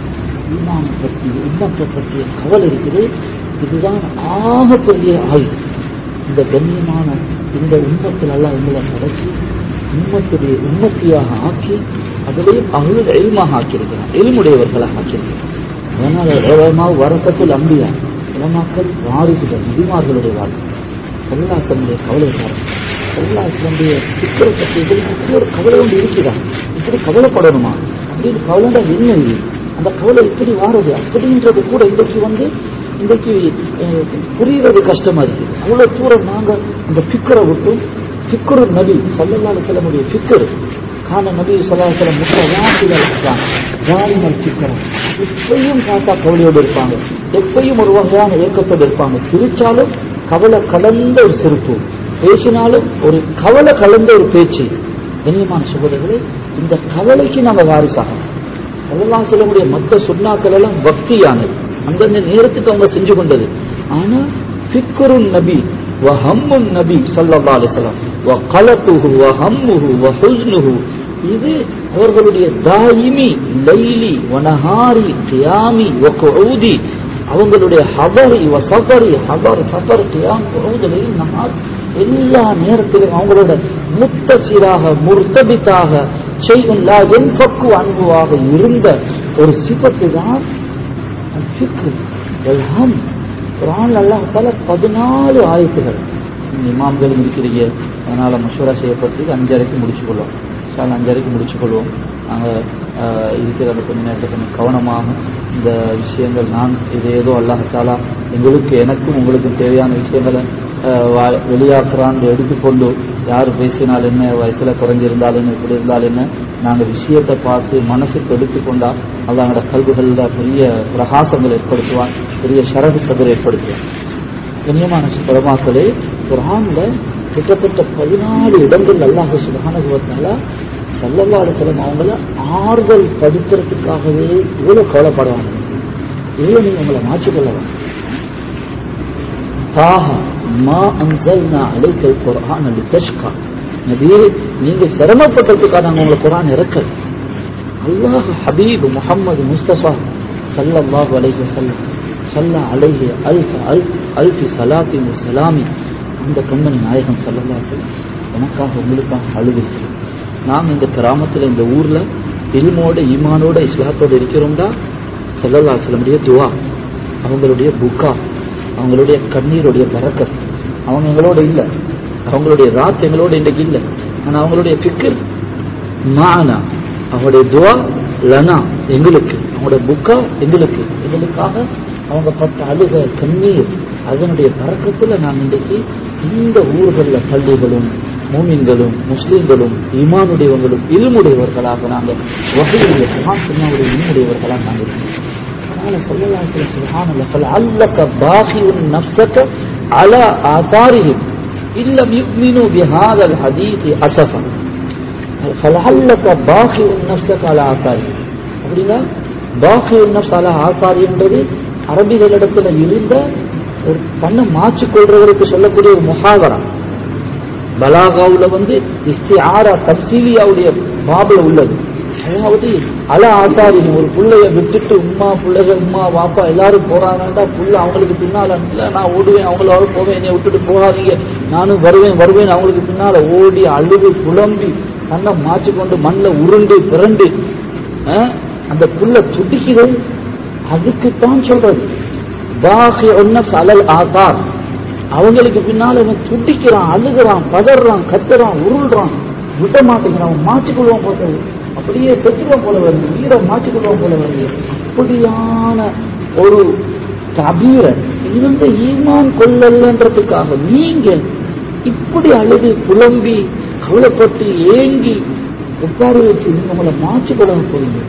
ஈமானை பற்றி உம்மத்தை பற்றிய கவல் இருக்குது இதுதான் ஆகப்பெரிய ஆயுதம் இந்த கண்ணியமான இந்த உண்மத்தில் எல்லாம் எங்களை படைச்சு உண்மத்துடைய உண்மத்தியாக ஆக்கி அதிலேயும் அகல் எல்மாக ஆக்கியிருக்கிறார் எல்முடையவர்களாக ஆக்கியிருக்கிறார் அதனால் ஏவமாக வரக்கத்தில் அம்பியா இளமாக்கள் வாரிசுகள் நபிமார்களுடைய வாழ்க்கை செல்லாசனுடைய கவலைக்காரன் செல்லாசனுடைய சிக்கலை பற்றி எங்களுக்கு ஒரு கவலை ஒன்று இருக்குதா இப்படி கவலைப்படணுமா அப்படின்னு கவலைண்டா என்ன இது அந்த கவலை இப்படி வாரது அப்படின்றது கூட இன்றைக்கு வந்து இன்றைக்கு அஹ், புரியுறது கஷ்டமா இருக்கு அவ்வளவு தூரம் நாங்க அந்த பிக்கரை விட்டு பிக்கரு நபி சல்லல்லாஹு செல்ல முடிய பிக்கர் காண நபி சல்லாஹலம் முக்கியம் ஜாலிமல் பிக்கரம் எப்பயும் பார்த்தா கவலையோடு இருப்பாங்க எப்பயும் ஒரு வகையான ஏக்கத்தோடு இருப்பாங்க சிரிச்சாலும் கவலை கலந்த ஒரு சிரிப்பு பேசினாலும் ஒரு கவலை கலந்த ஒரு பேச்சு கண்ணியமான சகோதரர்களே இந்த கவலைக்கு நாங்க வாரிசாகணும் சொல்லலாம் சொல்லக்கூடிய மற்ற சுண்ணாக்கள் எல்லாம் பக்தியானது அந்தந்த நேரத்துக்கு அவங்க செஞ்சு கொண்டது ஆனா ஃபிக்ருன் நபி வஹம்முன் நபி ஸல்லல்லாஹு அலைஹி வஸல்லம் வகலத்துஹு வஹம்முஹு வஹுஸ்னுஹு இது அவர்களுடைய தாயிமி லைலி வனஹாரி கியாமி வகுஊதி அவங்களுடைய ஹபரி வசபரி ஹபர் சபர் கியாம் குஊது லைல் நஹார் எல்லா நேரத்திலும் அவங்களோட முத்தசிராக முர்த்தபித்தாக செய்யுல்லா என் பக்கு அன்புவாக இருந்த ஒரு சிபத்து தான் ஃபிக்ர் எல்லாம் குரான் அல்லாஹால பதினாலு ஆயத்துகள் நீங்க இமாம்கள் இருக்கிறீங்க அதனால மசூரா செய்யப்பட்டு அஞ்சரைக்கு முடிச்சுக்கொள்வோம் சார் அஞ்சரைக்கு முடிச்சுக்கொள்வோம் நாங்கள் இருக்கிற அந்த கொஞ்ச நேரத்தை கொஞ்சம் கவனமாக இந்த விஷயங்கள் நான் இது ஏதோ அல்லாஹாலா எங்களுக்கு எனக்கும் உங்களுக்கும் தேவையான விஷயங்களை அஹ், வா- வெளியாக்குறான்னு எடுத்துக்கொண்டு யார் பேசினால் என்ன வயசுல குறைஞ்சிருந்தாலும் என்ன இப்படி இருந்தாலும் என்ன நாங்கள் விஷயத்தை பார்த்து மனசுக்கு எடுத்துக்கொண்டா அது அவங்களோட கல்விகளில் பெரிய பிரகாசங்கள் ஏற்படுத்துவான் பெரிய சரகு சதுரை ஏற்படுத்துவான் கண்ணியமான பிரமாக்களே குரான்ல கிட்டத்தட்ட பதினாலு இடங்கள் அல்லாஹ் சுபஹானகுவத்தால சல்லல்லா அலுவலம் அவங்கள ஆறுதல் படுத்துறதுக்காகவே இவ்வளவு கவலைப்படுவாங்க இவ்வளவு நீங்க உங்களை மாற்றிக்கொள்ளலாம் தாஹ மா அன்சல்னா அலைக்கல் குர்ஆன் லிதஷ்கா நபியே நீங்க சிரமப்பட்டதுக்காக நாங்க உங்களுக்கு குர்ஆன் இறக்கல அல்லாஹ் ஹபீப் முஹம்மது முஸ்தபா ஸல்லல்லாஹு அலைஹி வஸல்லம் ஸல்லா அலைஹி அல்ஃப் அல்ஃப் அல்ஃப் ஸலாத்தி வ ஸலாமி அந்த கண்மணி நாயகம் ஸல்லல்லாஹு அலைஹி வஸல்லம் எனக்காக உங்களுக்காக அழுவிருக்கிறேன் நாம் இந்த கிராமத்துல இந்த ஊர்ல இல்மோட ஈமானோட இஸ்லாத்தோட இருக்கிறோம்டா ஸல்லல்லாஹு அலைஹி வஸல்லமுடைய துஆ அவங்களுடைய புக்கா அவங்களுடைய கண்ணீருடைய பறக்கத் அவங்க எங்களோட இல்லை அவங்களுடைய ராத் எங்களோட இன்றைக்கு இல்லை ஆனா அவங்களுடைய ஃபிக்கர் மானா அவங்களுடைய துவா லனா எங்களுக்கு அவங்களுடைய புக்கா எங்களுக்கு எங்களுக்காக அவங்க பட்ட அழுக கண்ணீர் அதனுடைய பறக்கத்துல நான் இன்றைக்கு இந்த ஊர்களில் பள்ளிகளும் மூமின்களும் முஸ்லீம்களும் ஈமானுடையவங்களும் இருமுடையவர்களாக நாங்கள் வகையுடைய சுகான் சுண்ணாவுடைய இருமுடையவர்களாக நாங்கள் இருக்கோம் அதனால சொல்லலாம் சில சுகான் அல்லக்க பாகியுன் நப்சக்க அல ஆதாரிஹிம் இல்லம் யுக்மினு பிஹாதல் ஹதீதி அசஃபன் ஃபலஹல்லக பாகியுன் நப்சக அல ஆதாரி அப்படின்னா பாகியுன் நப்ஸ் அல ஆதாரி என்பது அரபிகளிடத்துல இருந்த ஒரு தன்னை மாற்றிக்கொள்றவருக்கு சொல்லக்கூடிய ஒரு முகாவரா பலாகாவுல வந்து இஸ்திஆரா தப்சீலியாவுடைய பாபுல உள்ளது அதாவது அல ஆசாரி ஒரு புள்ளைய விட்டுட்டு உம்மா பிள்ளைக உம்மா வாப்பா எல்லாரும் போறாங்கடா புள்ள அவங்களுக்கு பின்னால இல்ல நான் ஓடுவேன் அவங்களோட போவேன் என்னை விட்டுட்டு போகாதீங்க நானும் வருவேன் வருவேன் அவங்களுக்கு பின்னால ஓடி அழுது புலம்பி தன்னை மாற்றிக்கொண்டு மண்ணில் உருண்டு பிறண்டு அஹ், அந்த புள்ள துடிக்குது அதுக்குத்தான் சொல்றது பாகி ஒன்ன சலல் ஆதார் அவங்களுக்கு பின்னால இவன் துடிக்கிறான் அழுகிறான் பதறான் கத்துறான் உருள்றான் விட மாட்டேங்கிறான் அவன் மாற்றிக்கொள்வான் போட்டது அப்படியே செத்துருவான் போல வருது உயிரை மாற்றிக்கொள்வான் போல வருது அப்படியான ஒரு தபீர இது வந்து ஈமான் கொள்ளலன்றதுக்காக நீங்க இப்படி அழுது புலம்பி கவலைப்பட்டு ஏங்கி உட்கார வச்சு நீங்க உங்களை மாற்றிக்கொள்ள போறீங்க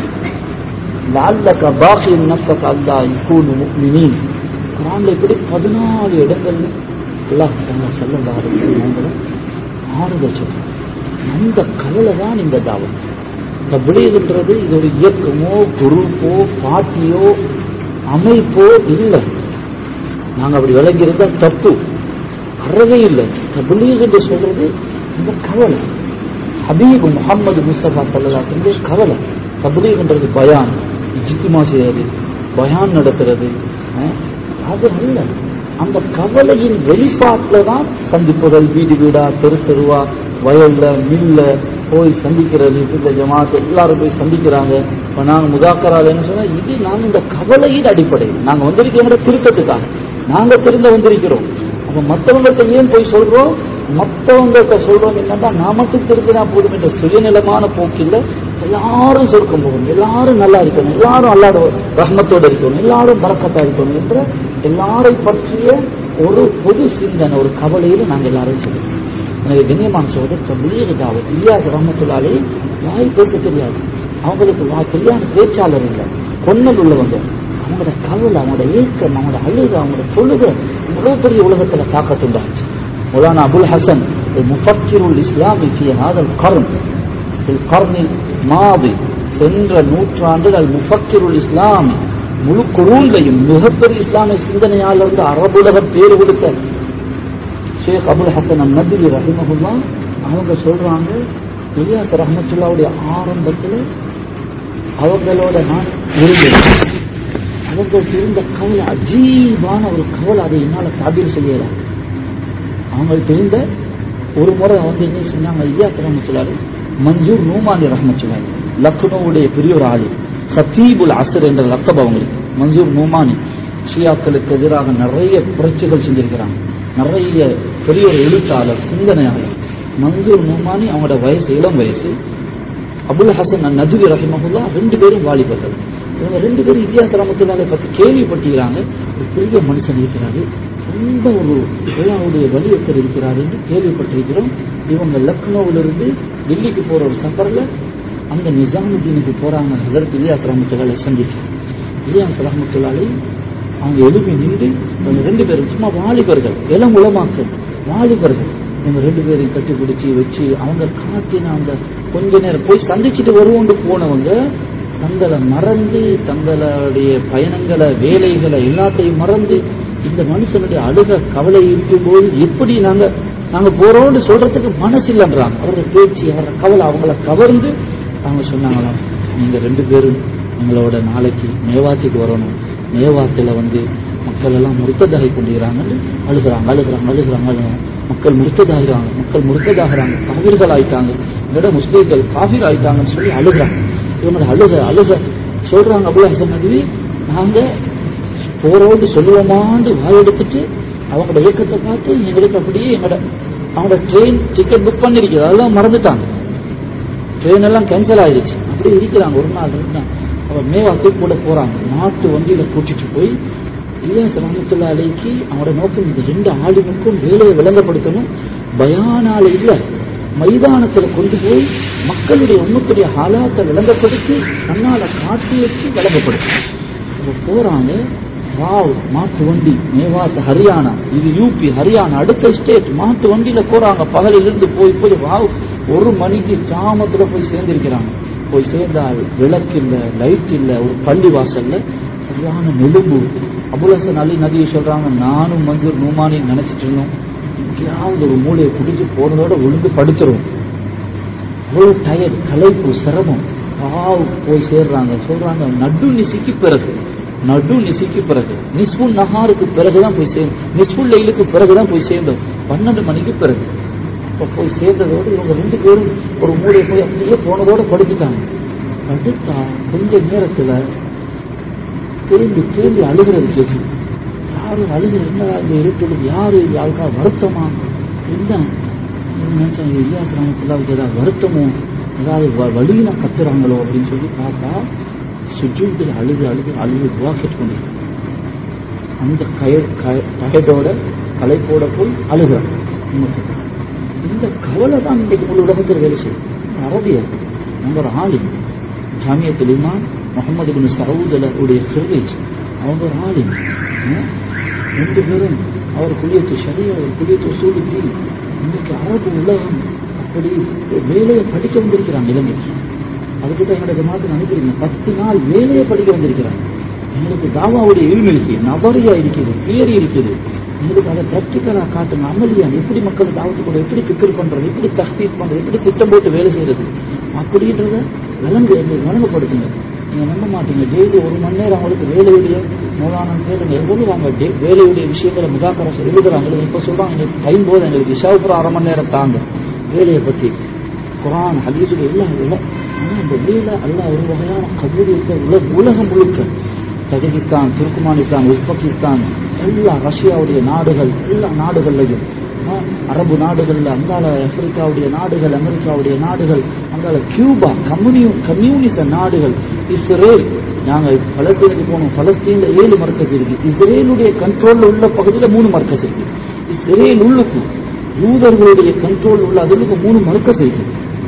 لعلك باقي نفسك الا يكونوا مؤمنين குரான்ல இப்படி பதினாலு இடங்கள்ல அல்லாஹ் தஆலா ஸல்லல்லாஹு அலைஹி வஸல்லம் ஆறுதல் சொல்றான் அந்த கவலை தான் இந்த தாவம் தபிலீகுன்றது இது ஒரு இயக்கமோ குரூப்போ பாட்டியோ அமைப்போ இல்லை நாங்க அப்படி விளங்கி இருந்தா தப்பு அறவே இல்லை தபிலீக் என்று சொல்றது இந்த கவலை ஹபீப் முகமது முஸ்தபா சல்லா வந்து கவலை தபிலீக்ன்றது பயான் ஜித்திமா செய்யறது பயான் நடத்துறது அஹ், அது அல்ல அந்த கவலையின் வெளிப்பாட்டில் தான் சந்திப்புகள் வீடு வீடா தெரு தெருவா வயல்ல மில்ல போய் சந்திக்கிறது இந்த ஜமாத் எல்லாரும் போய் சந்திக்கிறாங்க இப்போ நாங்கள் முதாக்கரால் என்ன சொன்னா இது நாங்கள் இந்த கவலையின் அடிப்படையில் நாங்கள் வந்திருக்கோங்கிற திருத்தத்துக்காக நாங்கள் திருந்த வந்திருக்கிறோம் அப்போ மற்றவங்கள்ட்ட ஏன் போய் சொல்றோம் மற்றவங்கள்ட்ட சொல்றோம் என்னன்னா நான் மட்டும் திருந்தினா போதும் என்ற சுயநலமான போக்கில் எல்லாரும் சொர்க்கம் போகணும் எல்லாரும் நல்லா இருக்கணும் எல்லாரும் அல்லாட ரஹ்மத்தோட இருக்கணும் எல்லாரும் பறக்கத்தா இருக்கணும் என்ற எல்லாரை பற்றிய ஒரு பொது சிந்தனை ஒரு கவலையில நாங்கள் எல்லாரும் சொல்லுவோம் எனவே கண்ணியமான சோதர் தபிலீக தாவத் இல்லையாது ரஹமத்துல்லாலே வாய் பேச தெரியாது அவங்களுக்கு வா தெரியாத பேச்சாளர் இல்லை கொன்னல் உள்ளவங்க அவங்களோட கவலை அவங்களோட ஏக்கம் அவங்களோட அழுகு அவங்களோட தொழுக இவ்வளவு பெரிய உலகத்துல தாக்கத்துண்டாச்சு مولانا ابو الحسن المفكر الاسلامي في هذا القرن في القرن الماضي சென்ற நூற்றாண்டில் அல் முஃபக்கிருல் இஸ்லாமி முழு குரூன்லையும் மிகப்பெரிய இஸ்லாமிய சிந்தனையாளர் இருந்து அரபுலக பேர் கொடுத்த ஷேக் அபுல் ஹசன் அல் நதுரி ரஹிமகுல்லா அவங்க சொல்றாங்க இலியாஸ் ரஹமத்துல்லாவுடைய ஆரம்பத்தில் அவங்களோட நான் இருந்தேன் அவங்களுக்கு இருந்த கவலை அஜீபான ஒரு கவலை அதை என்னால் தாபீர் செய்யல அவங்கள்ட்ட இருந்த ஒரு முறை அவங்க என்ன சொன்னாங்க இலியாஸ் ரஹமத்துல்லாரு மன்சூர் நூமானி ரஹமத்துல்லாரு லக்னோவுடைய பெரிய ஒரு ஆளு ஹத்தீபுல் அசர் என்ற லக்கப் அவங்களுக்கு மன்சூர் நூமானி ஷியாக்களுக்கு எதிராக நிறைய புரட்சிகள் செஞ்சிருக்கிறாங்க நிறைய பெரிய ஒரு எழுத்தாளர் சிந்தனையாளர் மன்சூர் நூமானி அவங்களோட வயசு இளம் வயசு அபுல் ஹசன் நதுவி ரஹிமஹுல்லா ரெண்டு பேரும் வாலிபர்கள் இவங்க ரெண்டு பேரும் இத்தியாச ரமத்துல்லாலை பற்றி கேள்விப்பட்டுக்கிறாங்க ஒரு பெரிய மனுஷன் இருக்கிறாரு ரொம்ப ஒரு விழாவுடைய வலியுறுத்தல் இருக்கிறார் என்று கேள்விப்பட்டிருக்கிறோம் இவங்க லக்னோவிலிருந்து டெல்லிக்கு போற ஒரு சஃபரில் அந்த நிஜாமுதீனுக்கு போறாங்க ஹசரத் இலியாஸ் ரஹமத்துல்லாலை சந்திச்சாங்க இலியாஸ் ரஹமத்துல்லாலை அவங்க எழுப்பி நின்று இவங்க ரெண்டு பேரும் சும்மா வாலிபர்கள் இளம் உளமாக்கள் வாலிபர்கள் இவங்க ரெண்டு பேரையும் கட்டி பிடிச்சி வச்சு அவங்க காட்டின அந்த கொஞ்ச நேரம் போய் சந்திச்சுட்டு வருவோண்டு போனவங்க தங்களை மறந்து தங்களுடைய பயணங்களை வேலைகளை எல்லாத்தையும் மறந்து இந்த மனுஷனுடைய அழுக கவலை இருக்கும்போது எப்படி நாங்க நாங்க போறோம்னு சொல்றதுக்கு மனசு இல்லைன்றாங்க அவரோட பேச்சு அவரோட கவலை அவங்கள கவர்ந்து அவங்க சொன்னாங்களாம் நீங்க ரெண்டு பேரும் எங்களோட நாளைக்கு மேவாத்துக்கு வரணும் மேவாத்துல வந்து மக்கள் எல்லாம் முருத்ததாகி கொண்டிருக்கிறாங்கன்னு அழுகிறாங்க அழுகிறாங்க அழுகிறாங்க அழுகிறாங்க மக்கள் முருத்ததாகிறாங்க மக்கள் முருத்ததாகிறாங்க காவிர்கள் ஆயிட்டாங்க விட முஸ்லீம்கள் காவிர் ஆயிட்டாங்கன்னு சொல்லி அழுகிறாங்க இவங்க அழுக அழுக சொல்றாங்க அபுல் ஹசன் நபி நாங்க போரோடு சொல்லுவோமான்னு வாயெடுத்துட்டு அவங்களோட இயக்கத்தை பார்த்து எங்களுக்கு அப்படியே எங்களோட அவங்களோட ட்ரெயின் டிக்கெட் புக் பண்ணிருக்குது அதெல்லாம் மறந்துட்டாங்க ட்ரெயின் எல்லாம் கேன்சல் ஆயிடுச்சு அப்படியே இருக்கிறாங்க ஒரு நாள் ரெண்டு நாள் அவன் மேவாக்கு கூட போறாங்க நாட்டு வண்டியில கூட்டிட்டு போய் இல்லையா ரஹமத்துல்லா அலைக்கு அவனோட நோக்கம் இந்த ரெண்டு ஆளுங்களுக்கும் வேலையை விளங்கப்படுத்தணும் பயானால இல்ல மைதானத்துல கொண்டு போய் மக்களுடைய உண்மத்துடைய ஹாலாத்தை விளங்கப்படுத்தி தன்னால காட்டி வச்சு விளங்கப்படுத்தும் அப்ப போறாங்க வாவ் மாட்டு வண்டி மேவாத் ஹரியானா இது யூபி ஹரியானா அடுத்த ஸ்டேட் மாட்டு வண்டியில போறாங்க பகலில் இருந்து போய் போய் வாவ் ஒரு மணிக்கு சாமத்துல போய் சேர்ந்திருக்கிறாங்க போய் சேர்ந்தால் விளக்கு இல்ல லைட் இல்ல ஒரு பள்ளி வாசல்ல சரியான நெலும்பு அபுலசன் அலி நதியை சொல்றாங்க நானும் மஞ்சூர் நூமானின்னு நினைச்சிட்டு இருந்தோம் எங்கேயாவது ஒரு மூலையை குடிச்சு போனதோட விழுந்து படுத்துருவோம் அவ்வளவு டயர்ட் களைப்பு சிரமம் பாவ் போய் சேர்றாங்க சொல்றாங்க நடு நிசிக்கு பிறகு நடு நிசிக்கு பிறகு நிஸ்புல் நஹாருக்கு பிறகுதான் போய் சேர்ந்தோம் நிஸ்புல் லைலுக்கு பிறகுதான் போய் சேர்ந்தோம் பன்னெண்டு மணிக்கு பிறகு அப்ப போய் சேர்ந்ததோடு இவங்க ரெண்டு பேரும் ஒரு மூலையை போய் அப்படியே போனதோட படுத்துட்டாங்க படுத்தா கொஞ்ச நேரத்துல திரும்பி திரும்பி அழுகிறது கேட்கும் யாரும் அழுகிற என்ன இந்த இருட்டுறது யாரு யாருக்கா வருத்தமா என்ன நினைச்சாங்க இலியாஸ் ராமத்துல்லாவுக்கு ஏதாவது வருத்தமோ ஏதாவது வ- வலியினா கத்துறாங்களோ அப்படின்னு சொல்லி பார்த்தா சுஜூத்தில் அழுது அழுது அழுது துவா கொண்டு அந்த கய கய- கயடோட களைப்போட போய் அழுகிறான் உண்மைக்கு. இந்த கவலை தான் இன்றைக்கு முழு உலகத்தில் வேலை செய்யும் அரபியர் அவங்க ஒரு ஆலிம் ஜாமியத்தில் இமாம் முகமது பின் சவுதல உடைய ஹிர்வேஜ் அவங்க ஒரு ஆலிம் ஆ? ரெண்டு பேரும் அவர் குளியத்து சரியா ஒரு குளியத்து சூழ்ச்சி இன்னைக்கு அரபு உலகம் அப்படி வேலையை படிக்க வந்திருக்கிறாங்க இலங்கைக்கு அதுக்கு தான் எங்களோட ஜமாத்து நினைக்கிறீங்க பத்து நாள் வேலையை படிக்க வந்திருக்கிறாங்க எங்களுக்கு தாவாவுடைய இல்மு இருக்கு நபரியா இருக்குது தியரி இருக்குது எங்களுக்கு அதை பிராக்டிக்கலா காட்டுங்க அமளியா எப்படி மக்கள் தாவத்து கூட எப்படி பிக்கர் பண்றது எப்படி தஸ்தீப் பண்றது எப்படி திட்டம் போட்டு வேலை செய்யறது அப்படின்றத விளங்கு எங்களுக்கு விளங்கப்படுத்துங்க நீங்க நம்ப மாட்டீங்க டெய்லி ஒரு மணி நேரம் அவங்களுக்கு வேலையுடைய மூலானம் கேளுங்க எவ்வளவு அவங்க டே- வேலையுடைய விஷயங்களை முதாக்கரம் எழுதுறாங்க இப்ப சொல்றாங்க எங்களுக்கு டைம் போதும் எங்களுக்கு இஷாவுக்கு அரை மணி நேரம் தாங்க வேலையை பத்தி குரான் ஹதீஸுடைய எல்லாம் இல்லை ஆனா இந்த வேலை அல்லாஹ் ஒரு வகையான கபூலியத்தை உலக உலகம் முழுக்க தஜகிஸ்தான் துர்க்குமானிஸ்தான் உஸ்பெகிஸ்தான் எல்லா ரஷ்யாவுடைய நாடுகள் எல்லா நாடுகள்லையும் ஆ, அரபு நாடுகள்ல அங்கால ஆப்பிரிக்காவுடைய நாடுகள் அமெரிக்காவுடைய நாடுகள் அங்கால கியூபா கம்யூனி கம்யூனிச நாடுகள் இஸ்ரேல் நாங்க பலஸ்தீனுக்கு போனோம் பலஸ்தீன்ல ஏழு மர்க்கஸ் இருக்கு இஸ்ரேலுடைய கண்ட்ரோல்ல உள்ள பகுதியில மூணு மர்க்கஸ் இருக்கு இஸ்ரேல் உள்ளுக்கும் யூதர்களுடைய கண்ட்ரோல் உள்ள அதுக்கு மூணு மர்க்கஸ் இருக்கு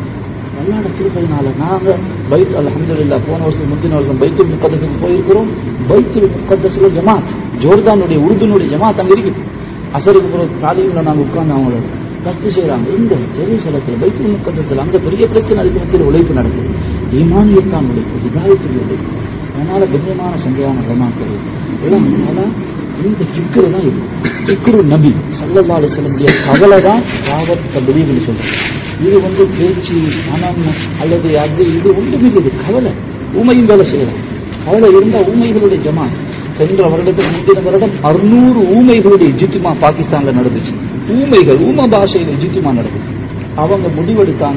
அல்லாட கிருபையினால நாங்க பைத் அல்ஹம்துலில்லாஹ் போன வருஷம் முந்தின வருஷம் பைத்துல் முக்கத்தஸுக்கு போயிருக்கிறோம் பைத்துல் முக்கத்தஸ்ல ஜமாத் ஜோர்தானுடைய உருதுனுடைய ஜமாத் அங்க இருக்கு அசருக்கு பிறகு தாலிமில் நாங்க உட்கார்ந்து அவங்களோட கஷ்டு செய்யறாங்க இந்த ஜெருசலத்தில் பைத்துல் முக்கத்தஸில் அங்க பெரிய பிரச்சனை அதுக்கு மத்தியில் உழைப்பு நடக்குது ஈமானியத்தான் உழைப்பு விதாயத்தில் உழைப்பு அதனால கண்ணியமான சந்தையான ஜமாக்கள் எல்லாம் முன்னால இந்த ஃபிக்ரு தான் இருக்கும் ஃபிக்ரு நபி சல்லல்லா அலிஸ்லமுடைய கவலை தான் ராவத் தபலீக்னு சொல்றோம் இது வந்து பேச்சு பணம் அல்லது அது இது ஒன்றும் இல்லை இது கவலை ஊமையும் வேலை செய்யலாம் கவலை இருந்தா ஊமைகளுடைய ஜமா சென்ற வருடத்துக்கு முந்தின வருடம் அறுநூறு ஊமைகளுடைய ஜித்துமா பாகிஸ்தான்ல நடந்துச்சு ஊமைகள் ஊம பாஷையில ஜித்துமா நடந்துச்சு அவங்க முடிவெடுத்தாங்க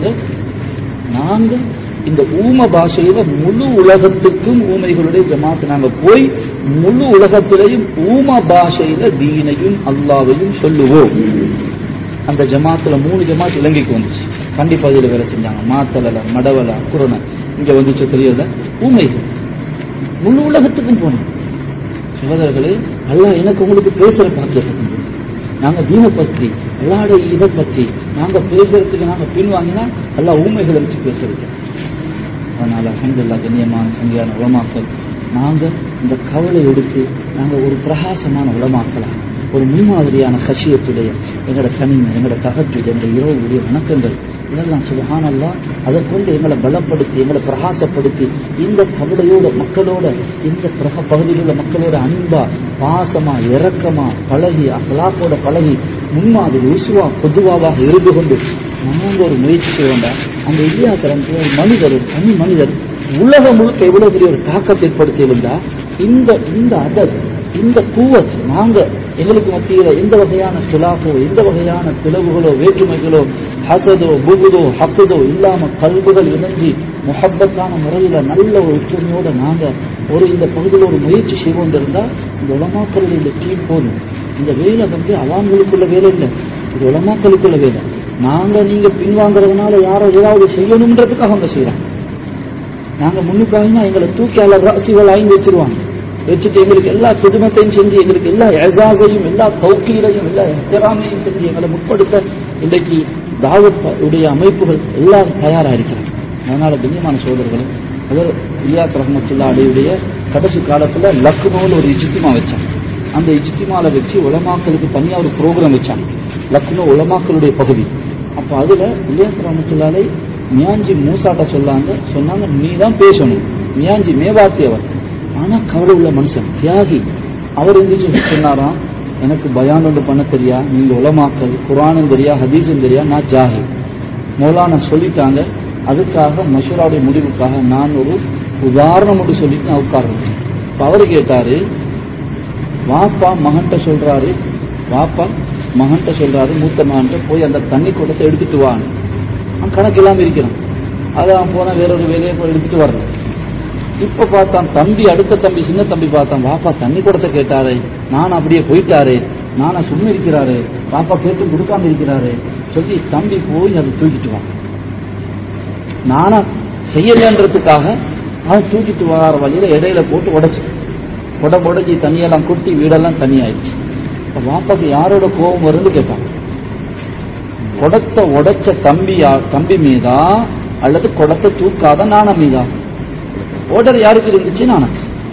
நாங்க இந்த ஊம பாஷையில முழு உலகத்துக்கும் ஊமைகளுடைய ஜமாத்து நாங்க போய் முழு உலகத்திலையும் ஊம பாஷையில தீனையும் அல்லாவையும் சொல்லுவோம் அந்த ஜமாத்துல மூணு ஜமாத் இலங்கைக்கு வந்துச்சு கண்டிப்பா இதுல வேலை செஞ்சாங்க மாத்தலல மடவல குரண இங்க வந்துச்சு தெரியல ஊமைகள் முழு உலகத்துக்கும் போனோம் சகோதரர்களே அல்லாஹ் எனக்கு உங்களுக்கு பேசுற பாக்கியத்தை நாங்க தீன பத்தி அல்லாட இதை பத்தி நாங்க பேசுறதுக்கு நாங்க பின்வாங்கினா எல்லாம் ஊமைகளை வச்சு பேசுறது அதனால அஹமதுல்லா கண்ணியமான சங்கியான உலமாக்கள் நாங்க இந்த கவலை எடுத்து நாங்க ஒரு பிரகாசமான உலமாக்கலாம் ஒரு முன்மாதிரியான கஷியத்துடைய எங்களோட தனிமை எங்களோட தகற்று எங்களோட இரவுடைய வணக்கங்கள் இதெல்லாம் சுபஹானல்லா அதை கொண்டு எங்களை பலப்படுத்தி எங்களை பிரகாசப்படுத்தி இந்த கவலையோட மக்களோட இந்த பிரக பகுதியில் உள்ள மக்களோட அன்பா பாசமா இரக்கமா பழகி அகலாப்போட பழகி முன்மாதிரி உசுவா பொதுவாக இருந்து கொண்டு நாங்க ஒரு முயற்சி செய்ய வேண்டாம் அந்த இல்லியாத்திரம் ஒரு மனிதர் ஒரு தனி மனிதர் உலகம் முழுக்க எவ்வளவு பெரிய ஒரு தாக்கத்தை ஏற்படுத்தியிருந்தா இந்த இந்த அதர் இந்த கூவத் நாங்க எங்களுக்கு மத்தியில எந்த வகையான சிலாஃபோ எந்த வகையான பிளவுகளோ வேற்றுமைகளோ ஹசதோ புகுதோ ஹக்குதோ இல்லாம கல்புகள் இணைஞ்சி முஹப்பத்தான முறையில நல்ல ஒரு ஒற்றுமையோட நாங்க ஒரு இந்த பகுதியில் ஒரு முயற்சி செய்வோம் இருந்தா இந்த உலமாக்களுடைய இந்த டீம் போதும் இந்த வேலை வந்து அவாங்களுக்குள்ள வேலை இல்லை இது உலமாக்களுக்குள்ள வேலை நாங்க நீங்க பின்வாங்குறதுனால யாரோ ஏதாவது செய்யணுன்றதுக்காக அவங்க செய்யறாங்க நாங்க முன்னுக்காக எங்களை தூக்கி அல்ல ராசிகள் ஐந்து வச்சிருவாங்க வச்சுட்டு எங்களுக்கு எல்லா குடும்பத்தையும் செஞ்சு எங்களுக்கு எல்லா எழாகையும் எல்லா தௌக்கீரையும் எல்லா எத்தராமையும் செஞ்சு எங்களை முற்படுத்த இன்றைக்கு தாவத் உடைய அமைப்புகள் எல்லாம் தயாரா இருக்கிறாங்க அதனால கண்ணியமான சோதரர்கள் அவர் இலியாத் ரஹமத்துல்லா அலியுடைய கடைசி காலத்துல லக்னோவில் ஒரு இஜித்திமா வச்சாங்க அந்த இஜித்திமால வச்சு உலமாக்களுக்கு தனியா ஒரு ப்ரோக்ராம் வச்சாங்க லக்னோ உலமாக்களுடைய பகுதி அப்ப அதுல இலியாத் ரஹமத்துல்லாலை மியாஞ்சி மூசாட்ட சொல்லாங்க சொன்னாங்க நீ தான் பேசணும் மியாஞ்சி மேவாத்தி அவர் ஆனா கவலை உள்ள மனுஷன் தியாகி அவர் எந்திரிச்சு சொன்னாராம் எனக்கு பயான் ஒன்று பண்ண தெரியா நீங்க உலமாக்கல் குரானும் தெரியா ஹதீஸும் தெரியா நான் ஜாஹி மௌலானா சொல்லிட்டாங்க அதுக்காக மஷூராவுடைய முடிவுக்காக நான் ஒரு உதாரணம் ஒன்று சொல்லிட்டு நான் உட்கார்றேன் இப்ப அவரு கேட்டாரு வாப்பா மகன்கிட்ட சொல்றாரு வாப்பா மகன்கிட்ட சொல்றாரு மூத்த மகன்கிட்ட போய் அந்த தண்ணி குடத்தை எடுத்துட்டு வான்னு அவன் கணக்கு இல்லாம இருக்கிறான் அதை அவன் போனா வேற ஒரு வேலையை போய் எடுத்துட்டு வர்றான் இப்ப பார்த்தான் தம்பி அடுத்த தம்பி சின்ன தம்பி பார்த்தான் வாப்பா தண்ணி குடத்தை கேட்டாரு நான் அப்படியே போயிட்டாரு நானா சும்மா இருக்கிறாரு பாப்பா கேட்டு கொடுக்காம இருக்கிறாரு சொல்லி தம்பி போய் அதை தூக்கிட்டு வான் நானா செய்யலன்றதுக்காக அவன் தூக்கிட்டு வர வழியில இடையில போட்டு உடைச்சு உடம்பு உடஞ்சி தண்ணியெல்லாம் கொட்டி வீடெல்லாம் தண்ணி ஆயிடுச்சு அப்ப வாப்பாக்கு யாரோட கோபம் வரும்னு கேட்டான் குடத்தை உடைச்ச தம்பியா தம்பி மீதா அல்லது குடத்தை தூக்காத நானா மீதா ஓடர் யாருக்கு இருந்துச்சு நானா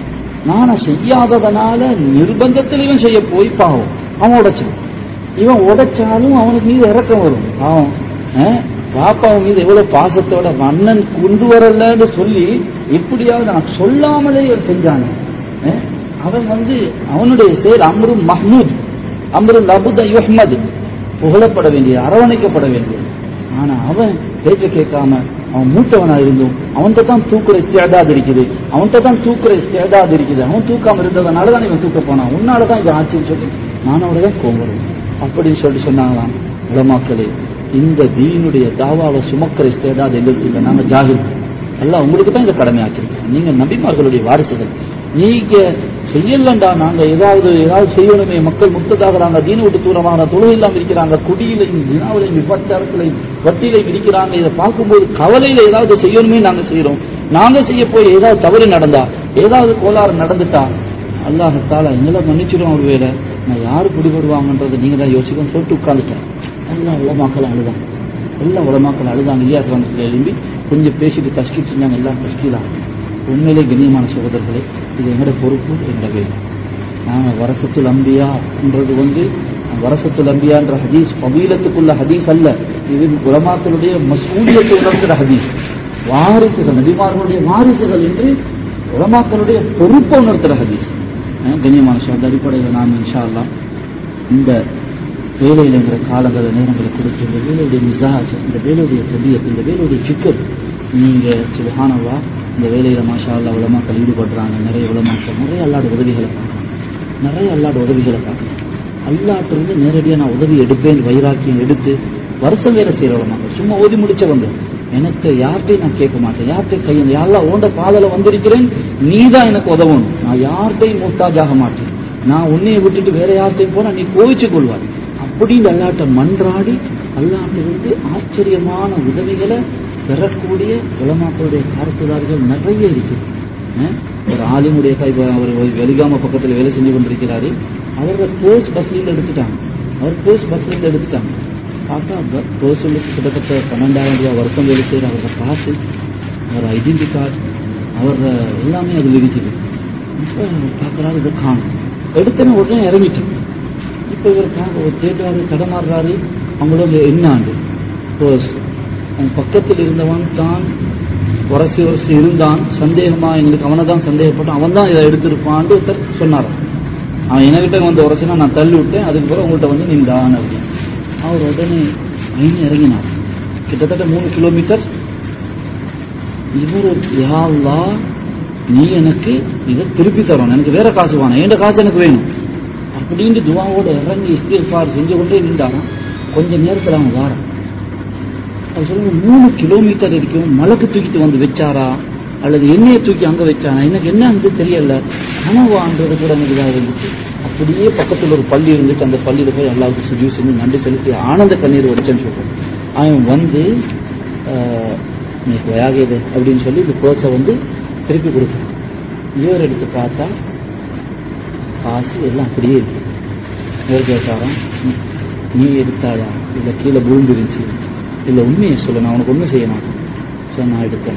நானா செய்யாததனால நிர்பந்தத்தில் இவன் செய்ய போய் பாவம் அவன் உடைச்சான் இவன் உடைச்சாலும் அவனுக்கு மீது இறக்கம் வரும் அவன் பாப்பாவும் மீது எவ்வளவு பாசத்தோட அண்ணன் கொண்டு வரலன்னு சொல்லி எப்படியாவது நான் சொல்லாமலே இவர் செஞ்சாங்க அஹ், அவன் வந்து அவனுடைய செயல் அம்ரு மஹ்மூத் அம்ரு லபுத யுஹ்மது புகழப்பட வேண்டிய அரவணைக்கப்பட வேண்டிய ஆனா அவன் பேச்ச கேட்காம அவன் மூத்தவனா இருந்தும் அவன்கிட்ட தான் தூக்குற சேதாது இருக்குது அவன்கிட்ட தான் தூக்குற சேதாது இருக்குது அவன் தூக்காம இருந்ததுனால தான் இவன் தூக்க போனான் உன்னால தான் இது ஆச்சுன்னு சொல்லி நானோட தான் கோவம் வரும் அப்படின்னு சொல்லிட்டு சொன்னாங்களாம் உலமாக்களே இந்த தீனுடைய தாவாவை சுமக்கிற சேதாது எங்களுக்கு இல்லை நாங்க ஜாகிர் எல்லாம் உங்களுக்கு தான் இந்த கடமை ஆச்சிருக்கோம் நீங்க நபிமார்களுடைய வாரிசுகள் நீங்க செய்யலண்டா நாங்க ஏதாவது ஏதாவது செய்யணுமே மக்கள் முக்ததாகிறாங்க தீன விட்டு தூரமாக தொழுகை இல்லாம இருக்கிறாங்க குடியிலையும் தினாவிலையும் விபச்சாரத்திலையும் வட்டியிலையும் இருக்கிறாங்க இதை பார்க்கும்போது கவலையில ஏதாவது செய்யணுமே நாங்க செய்யறோம் நாங்க செய்ய போய் ஏதாவது தவறு நடந்தா ஏதாவது கோளாறு நடந்துட்டா அல்லாஹத்தால எங்களை மன்னிச்சிடும் ஒரு வேலை நான் யாரு பிடிபடுவாங்கன்றதை நீங்க தான் யோசிக்கணும் சொல்லிட்டு உட்கார்ந்துட்டேன் எல்லாம் உலமாக்கள் அழுதான் எல்லாம் உலமாக்கள் அழுதாங்க இல்லையா கிராமத்தில் எழும்பி கொஞ்சம் பேசிட்டு தஸ்கி செஞ்சாங்க எல்லாம் தஸ்கிலாம் உண்மையிலே கண்ணியமான சகோதரர்களே இது எங்களோட பொறுப்பு எங்களோட வேலை நாங்கள் வரசத்துல் அம்பியான்றது வந்து வரசத்துல் அம்பியான்ற ஹதீஸ் பபீலத்துக்குள்ள ஹதீஸ் அல்ல இது உலமாக்களுடைய மசூலியத்தை உணர்த்துற ஹதீஸ் வாரிசுகள் நபிமார்களுடைய வாரிசுகள் என்று உலமாக்களுடைய பொறுப்பை உணர்த்துற ஹதீஸ் அஹ் கண்ணியமான சகோதர அடிப்படையில் நாம் இன்ஷா அல்லாஹ் இந்த வேலையிலங்கிற காலங்கள நேரங்களை கொடுத்து இந்த வேலையுடைய மிசாஜ் இந்த வேலையுடைய தபியத் இந்த வேலையுடைய சிக்கல் நீங்க சுபஹானவா இந்த வேலையில மாஷா அல்லா உலமாக்கள் ஈடுபடுறாங்க நிறைய உலமாக்கள் நிறைய அல்லாட உதவிகளை பார்க்குறாங்க நிறைய அல்லாட உதவிகளை பார்க்குறாங்க அல்லாட்டிருந்து நேரடியாக நான் உதவி எடுப்பேன் வைராக்கியம் எடுத்து வருஷம் வேலை செய்கிற உலமாக்கள் சும்மா ஓதி முடிச்சவங்க எனக்கு யார்கிட்டையும் நான் கேட்க மாட்டேன் யார்கிட்டையும் கையை யாரெல்லாம் ஓண்ட பாதல வந்திருக்கிறேன் நீ தான் எனக்கு உதவணும் நான் யார்கிட்டையும் முட்டாஜாக மாட்டேன் நான் உன்னைய விட்டுட்டு வேற யார்கிட்டையும் போனா நீ கோவிச்சு கொள்வாய் அப்படின்னு அல்லாட்ட மன்றாடி அல்லாட்டிலிருந்து ஆச்சரியமான உதவிகளை பெறக்கூடிய உலமாக்களுடைய கருத்துதாரிகள் நிறைய இருக்கு அஹ் ஒரு ஆலிமுடைய கை அவர் வெளிகாம பக்கத்தில் வேலை செஞ்சு கொண்டிருக்கிறாரு அவரோட பேர்ஸ் பஸ்ல எடுத்துட்டாங்க அவர் பேர்ஸ் பஸ்ல எடுத்துட்டாங்க பார்த்தா பேர்ஸில் கிட்டத்தட்ட பன்னெண்டாயிரம் ரூபாய் வருஷம் வேலை செய்கிற அவரோட காசு அவர் ஐடென்டி கார்டு அவர் எல்லாமே அதில் இருக்குது இப்போ பார்க்குறாரு இதை காணும் எடுத்தன உடனே இறங்கிட்டேன் இப்போ இவர் கேட்டாரு தடமாறுறாரு அவங்களோட என்னாண்டு பர்ஸ் அவன் பக்கத்தில் இருந்தவன் தான் உரசி உரசி இருந்தான் சந்தேகமா எங்களுக்கு அவனை தான் சந்தேகப்பட்டான் அவன் தான் இதை எடுத்திருப்பான்னு ஒருத்தர் சொன்னார் அவன் என்கிட்ட வந்து உரசினா நான் தள்ளி விட்டேன் அதுக்கு பிறகு உங்கள்கிட்ட வந்து நீ தான் அப்படின்னு அவர் உடனே ஐந்து இறங்கினார் கிட்டத்தட்ட மூணு கிலோமீட்டர் இவர் யாழ்லா நீ எனக்கு இதை திருப்பி தரணும் எனக்கு வேற காசு வேணும் என் காசு எனக்கு வேணும் அப்படின்னு துவாவோட இறங்கி இஸ்திஃபார் செஞ்சு கொண்டே நின்றாராம் கொஞ்ச நேரத்தில் அவன் வாரான் அது சொல்லுங்க மூணு கிலோமீட்டர் இருக்கும் மலக்கு தூக்கிட்டு வந்து வச்சாரா அல்லது எண்ணெயை தூக்கி அங்க வச்சானா எனக்கு என்ன வந்து தெரியல கனவான்றது கூட எனக்கு இதாக இருந்துச்சு அப்ப அப்படியே பக்கத்தில் ஒரு பள்ளி இருந்துச்சு அந்த பள்ளியில் போய் அல்லாவுக்கு சுஜி செஞ்சு நன்றி செலுத்தி ஆனந்த கண்ணீர் வடிச்சேன்னு சொல்றான் அவன் வந்து ஆஹ், இன்னைக்கு வயாகியது அப்படின்னு சொல்லி இந்த பர்ஸை வந்து திருப்பி கொடுக்குறான் இவர் எடுத்து பார்த்தா காசு எல்லாம் அப்படியே இருக்கு இவர் கேட்டாராம் "நீ- நீ எடுத்தாயா இல்லை கீழே விழுந்துருந்துச்சு இல்லை உண்மையை சொல்ல நான் உனக்கு ஒன்றும் செய்ய மாட்டேன் சரி நான் எடுத்தேன்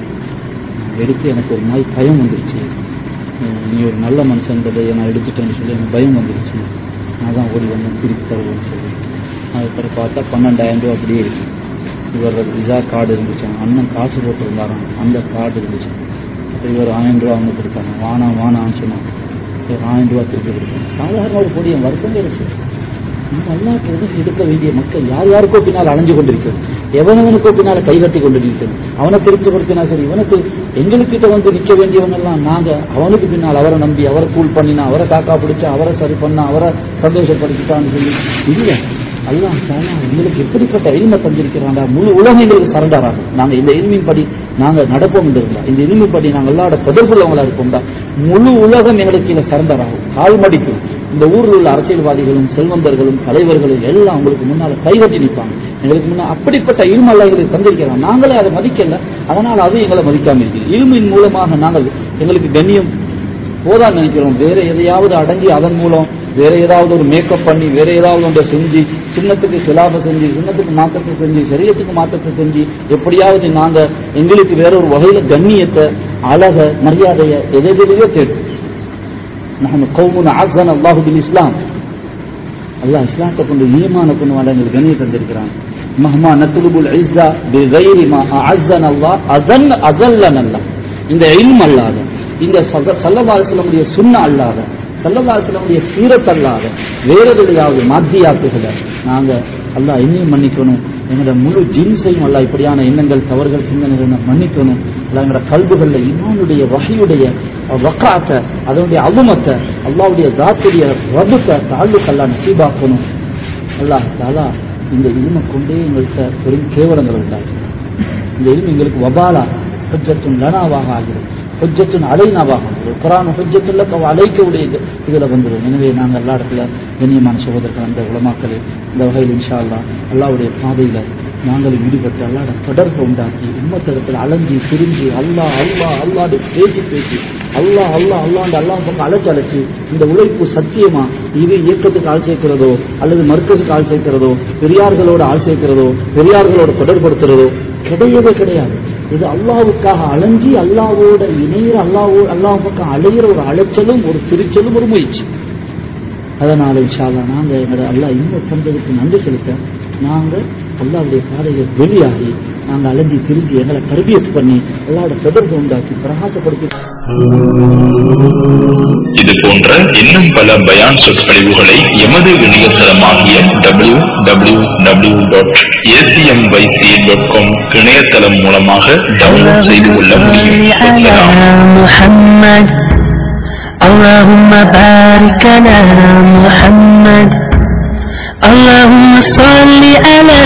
நான் எடுத்து எனக்கு ஒரு நாள் பயம் வந்துருச்சு அஹ் நீ ஒரு நல்ல மனுஷன்றதை நான் எடுத்துட்டேன்னு சொல்லி எனக்கு பயம் வந்துருச்சு நான் தான் ஓடி வந்தேன் திருப்பி தருவேன்னு சொல்லி அதுக்கப்புறம் பார்த்தா பன்னெண்டாயிரம் ரூபா அப்படியே இருக்கு இவர் விசா கார்டு இருந்துச்சு அண்ணன் காசு போட்டிருந்தாராம் அந்த கார்டு இருந்துச்சு அப்போ இவர் ஆயிரம் ரூபா அவங்க கொடுத்தாங்க வானா வானான்னு சொன்னாங்க இவர் ஆயிரம் ரூபா திருப்பி கொடுத்தாங்க சாதாரண ஒரு பொடியன் வருத்தம் இருக்கு நம்ம அல்லாஹ்க்கு உதவி எடுக்க வேண்டிய மக்கள் யார் யாருக்கோ பின்னால் அலைஞ்சு கொண்டிருக்கிறோம் எவனவனுக்கோ பின்னால கைகட்டி கொண்டிருக்கிறோம் அவனை திருப்திப்படுத்தினா சரி இவனுக்கு எங்களுக்கிட்ட வந்து நிற்க வேண்டியவனெல்லாம் நாங்க அவனுக்கு பின்னால் அவரை நம்பி அவரை கூல் பண்ணினா அவரை காக்கா பிடிச்சா அவரை சரி பண்ணா அவரை சந்தோஷப்படுத்திட்டான்னு சொல்லி இல்லை அல்லாஹ் தானா எங்களுக்கு எப்படிப்பட்ட எளிமை தந்திருக்கிறாண்டா முழு உலகம் எங்களுக்கு சரண்டர் ஆகும் நாங்க இந்த எளிமையின் படி நாங்க நடப்போம் என்று இருந்தா இந்த எளிமை படி நாங்க எல்லாரோட தொடர்புள்ளவங்களா இருப்போம்டா முழு உலகம் எங்களுக்கு கீழே சரண்டர் ஆகும் கால் மடிக்கும் இந்த ஊரில் உள்ள அரசியல்வாதிகளும் செல்வந்தர்களும் தலைவர்களும் எல்லாம் உங்களுக்கு முன்னால கைகட்டி நிற்பாங்க எங்களுக்கு முன்னால் அப்படிப்பட்ட இருமல்ல எங்களுக்கு தந்திருக்கிறான் நாங்களே அதை மதிக்கல அதனால் அது எங்களை மதிக்காம இருக்குது இருமின் மூலமாக நாங்கள் எங்களுக்கு கண்ணியம் போதான்னு நினைக்கிறோம் வேற எதையாவது அடங்கி அதன் மூலம் வேற ஏதாவது ஒரு மேக்கப் பண்ணி வேற ஏதாவது ஒன்றை செஞ்சு சின்னத்துக்கு சிலாப செஞ்சு சின்னத்துக்கு மாற்றத்தை செஞ்சு சரியத்துக்கு மாற்றத்தை செஞ்சு எப்படியாவது நாங்க எங்களுக்கு வேற ஒரு வகையில கண்ணியத்தை அழக மரியாதையை எதையோ தேடும் நம்ம கௌமுன் ஆசன் அல்லாஹு பின் இஸ்லாம் அல்லாஹ் இஸ்லாத்தை கொண்டு ஈமான கொண்டு வாழ எங்களுக்கு கண்ணியம் தந்திருக்கிறான் மஹ்மா நத்துலுபுல் ஐஸா பிகைரி மா அஅஸ்ஸன அல்லாஹ் அதன் அதல்லன் அல்லாஹ் இந்த இல்ம் அல்லாத இந்த சல்லல்லாஹுடைய சுன்ன அல்லாத சல்லல்லாஹுடைய சீரத் அல்லாத வேற எதுலையாவது மாத்தியாத்துகளை நாங்க அல்லாஹ் என்னையும் மன்னிக்கணும் எங்களோட முழு ஜின்ஸையும் அல்லாஹ் இப்படியான எண்ணங்கள் தவறுகள் சிந்தனைகள் நான் மன்னிக்கணும் அல்லாஹ் எங்களோட கல்புகள்ல இமானுடைய வகையுடைய வக்காத்தை அதனுடைய அலுமத்தை அல்லாவுடைய தாத்துடைய ரபுத்தை தாழ்வுக்கெல்லாம் நசீபாக்கணும் அல்லாஹ் தாலா இந்த இல்மை கொண்டே எங்கள்கிட்ட பெரும் கேவலங்கள் உண்டாச்சு இந்த இல்மு எங்களுக்கு வபாலா ஹுஜ்ஜத்துன் லனாவாக ஆகிறது ஹுஜ்ஜத்துன் அலைனாவாக ஆகிறது குரான் ஹுஜ்ஜத்துல்ல அலைக்க உடைய இதில் வந்துடும் எனவே நாங்கள் எல்லா இடத்துல கண்ணியமான சகோதரர்கள் அந்த உலமாக்களே இந்த வகையில் இன்ஷா அல்லா அல்லாவுடைய பாதையில் நாங்களும் ஈடுபட்டு அல்லாட தொடர்பு உண்டாக்கி உம்மத்திடத்தில் அலைஞ்சி திரிஞ்சு அல்லா அல்லா அல்லாடு பேசி பேசி அல்லா அல்லா அல்லாண்டு அல்லா பக்கம் அழைச்சு அழைச்சு இந்த உழைப்பு சத்தியமா இது இயக்கத்துக்கு ஆள் சேர்க்கிறதோ அல்லது மருத்துவத்துக்கு ஆள் சேர்க்கிறதோ பெரியார்களோட ஆள் சேர்க்கிறதோ பெரியார்களோட தொடர்படுத்துறதோ கிடையவே கிடையாது இது அல்லாவுக்காக அலைஞ்சி அல்லாவோட இணையிற அல்லாவோ அல்லாஹ் பக்கம் அலையிற ஒரு அலைச்சலும் ஒரு திருச்சலும் ஒரு முயற்சி அதனால இன்ஷால்லா நாங்க எங்களோட அல்லா இன்னும் தந்ததுக்கு நன்றி செலுத்த நாங்க அல்லாவுடைய பாதையை வெளியாகி நாங்க அலைஞ்சி திரிஞ்சு எங்களை தர்பியத் பண்ணி அல்லாவோட தொடர்பு உண்டாக்கி பிரகாசப்படுத்தி இது போன்ற இன்னும் பல பயான் சொற்பொழிவுகளை எமது இணையதளமாகிய W W W dot ACMYC dot com இணையதளம் மூலமாக டவுன்லோட் செய்து கொள்ள முடியும் اللهم صل வசலாம். على محمد اللهم بارك على محمد اللهم صل على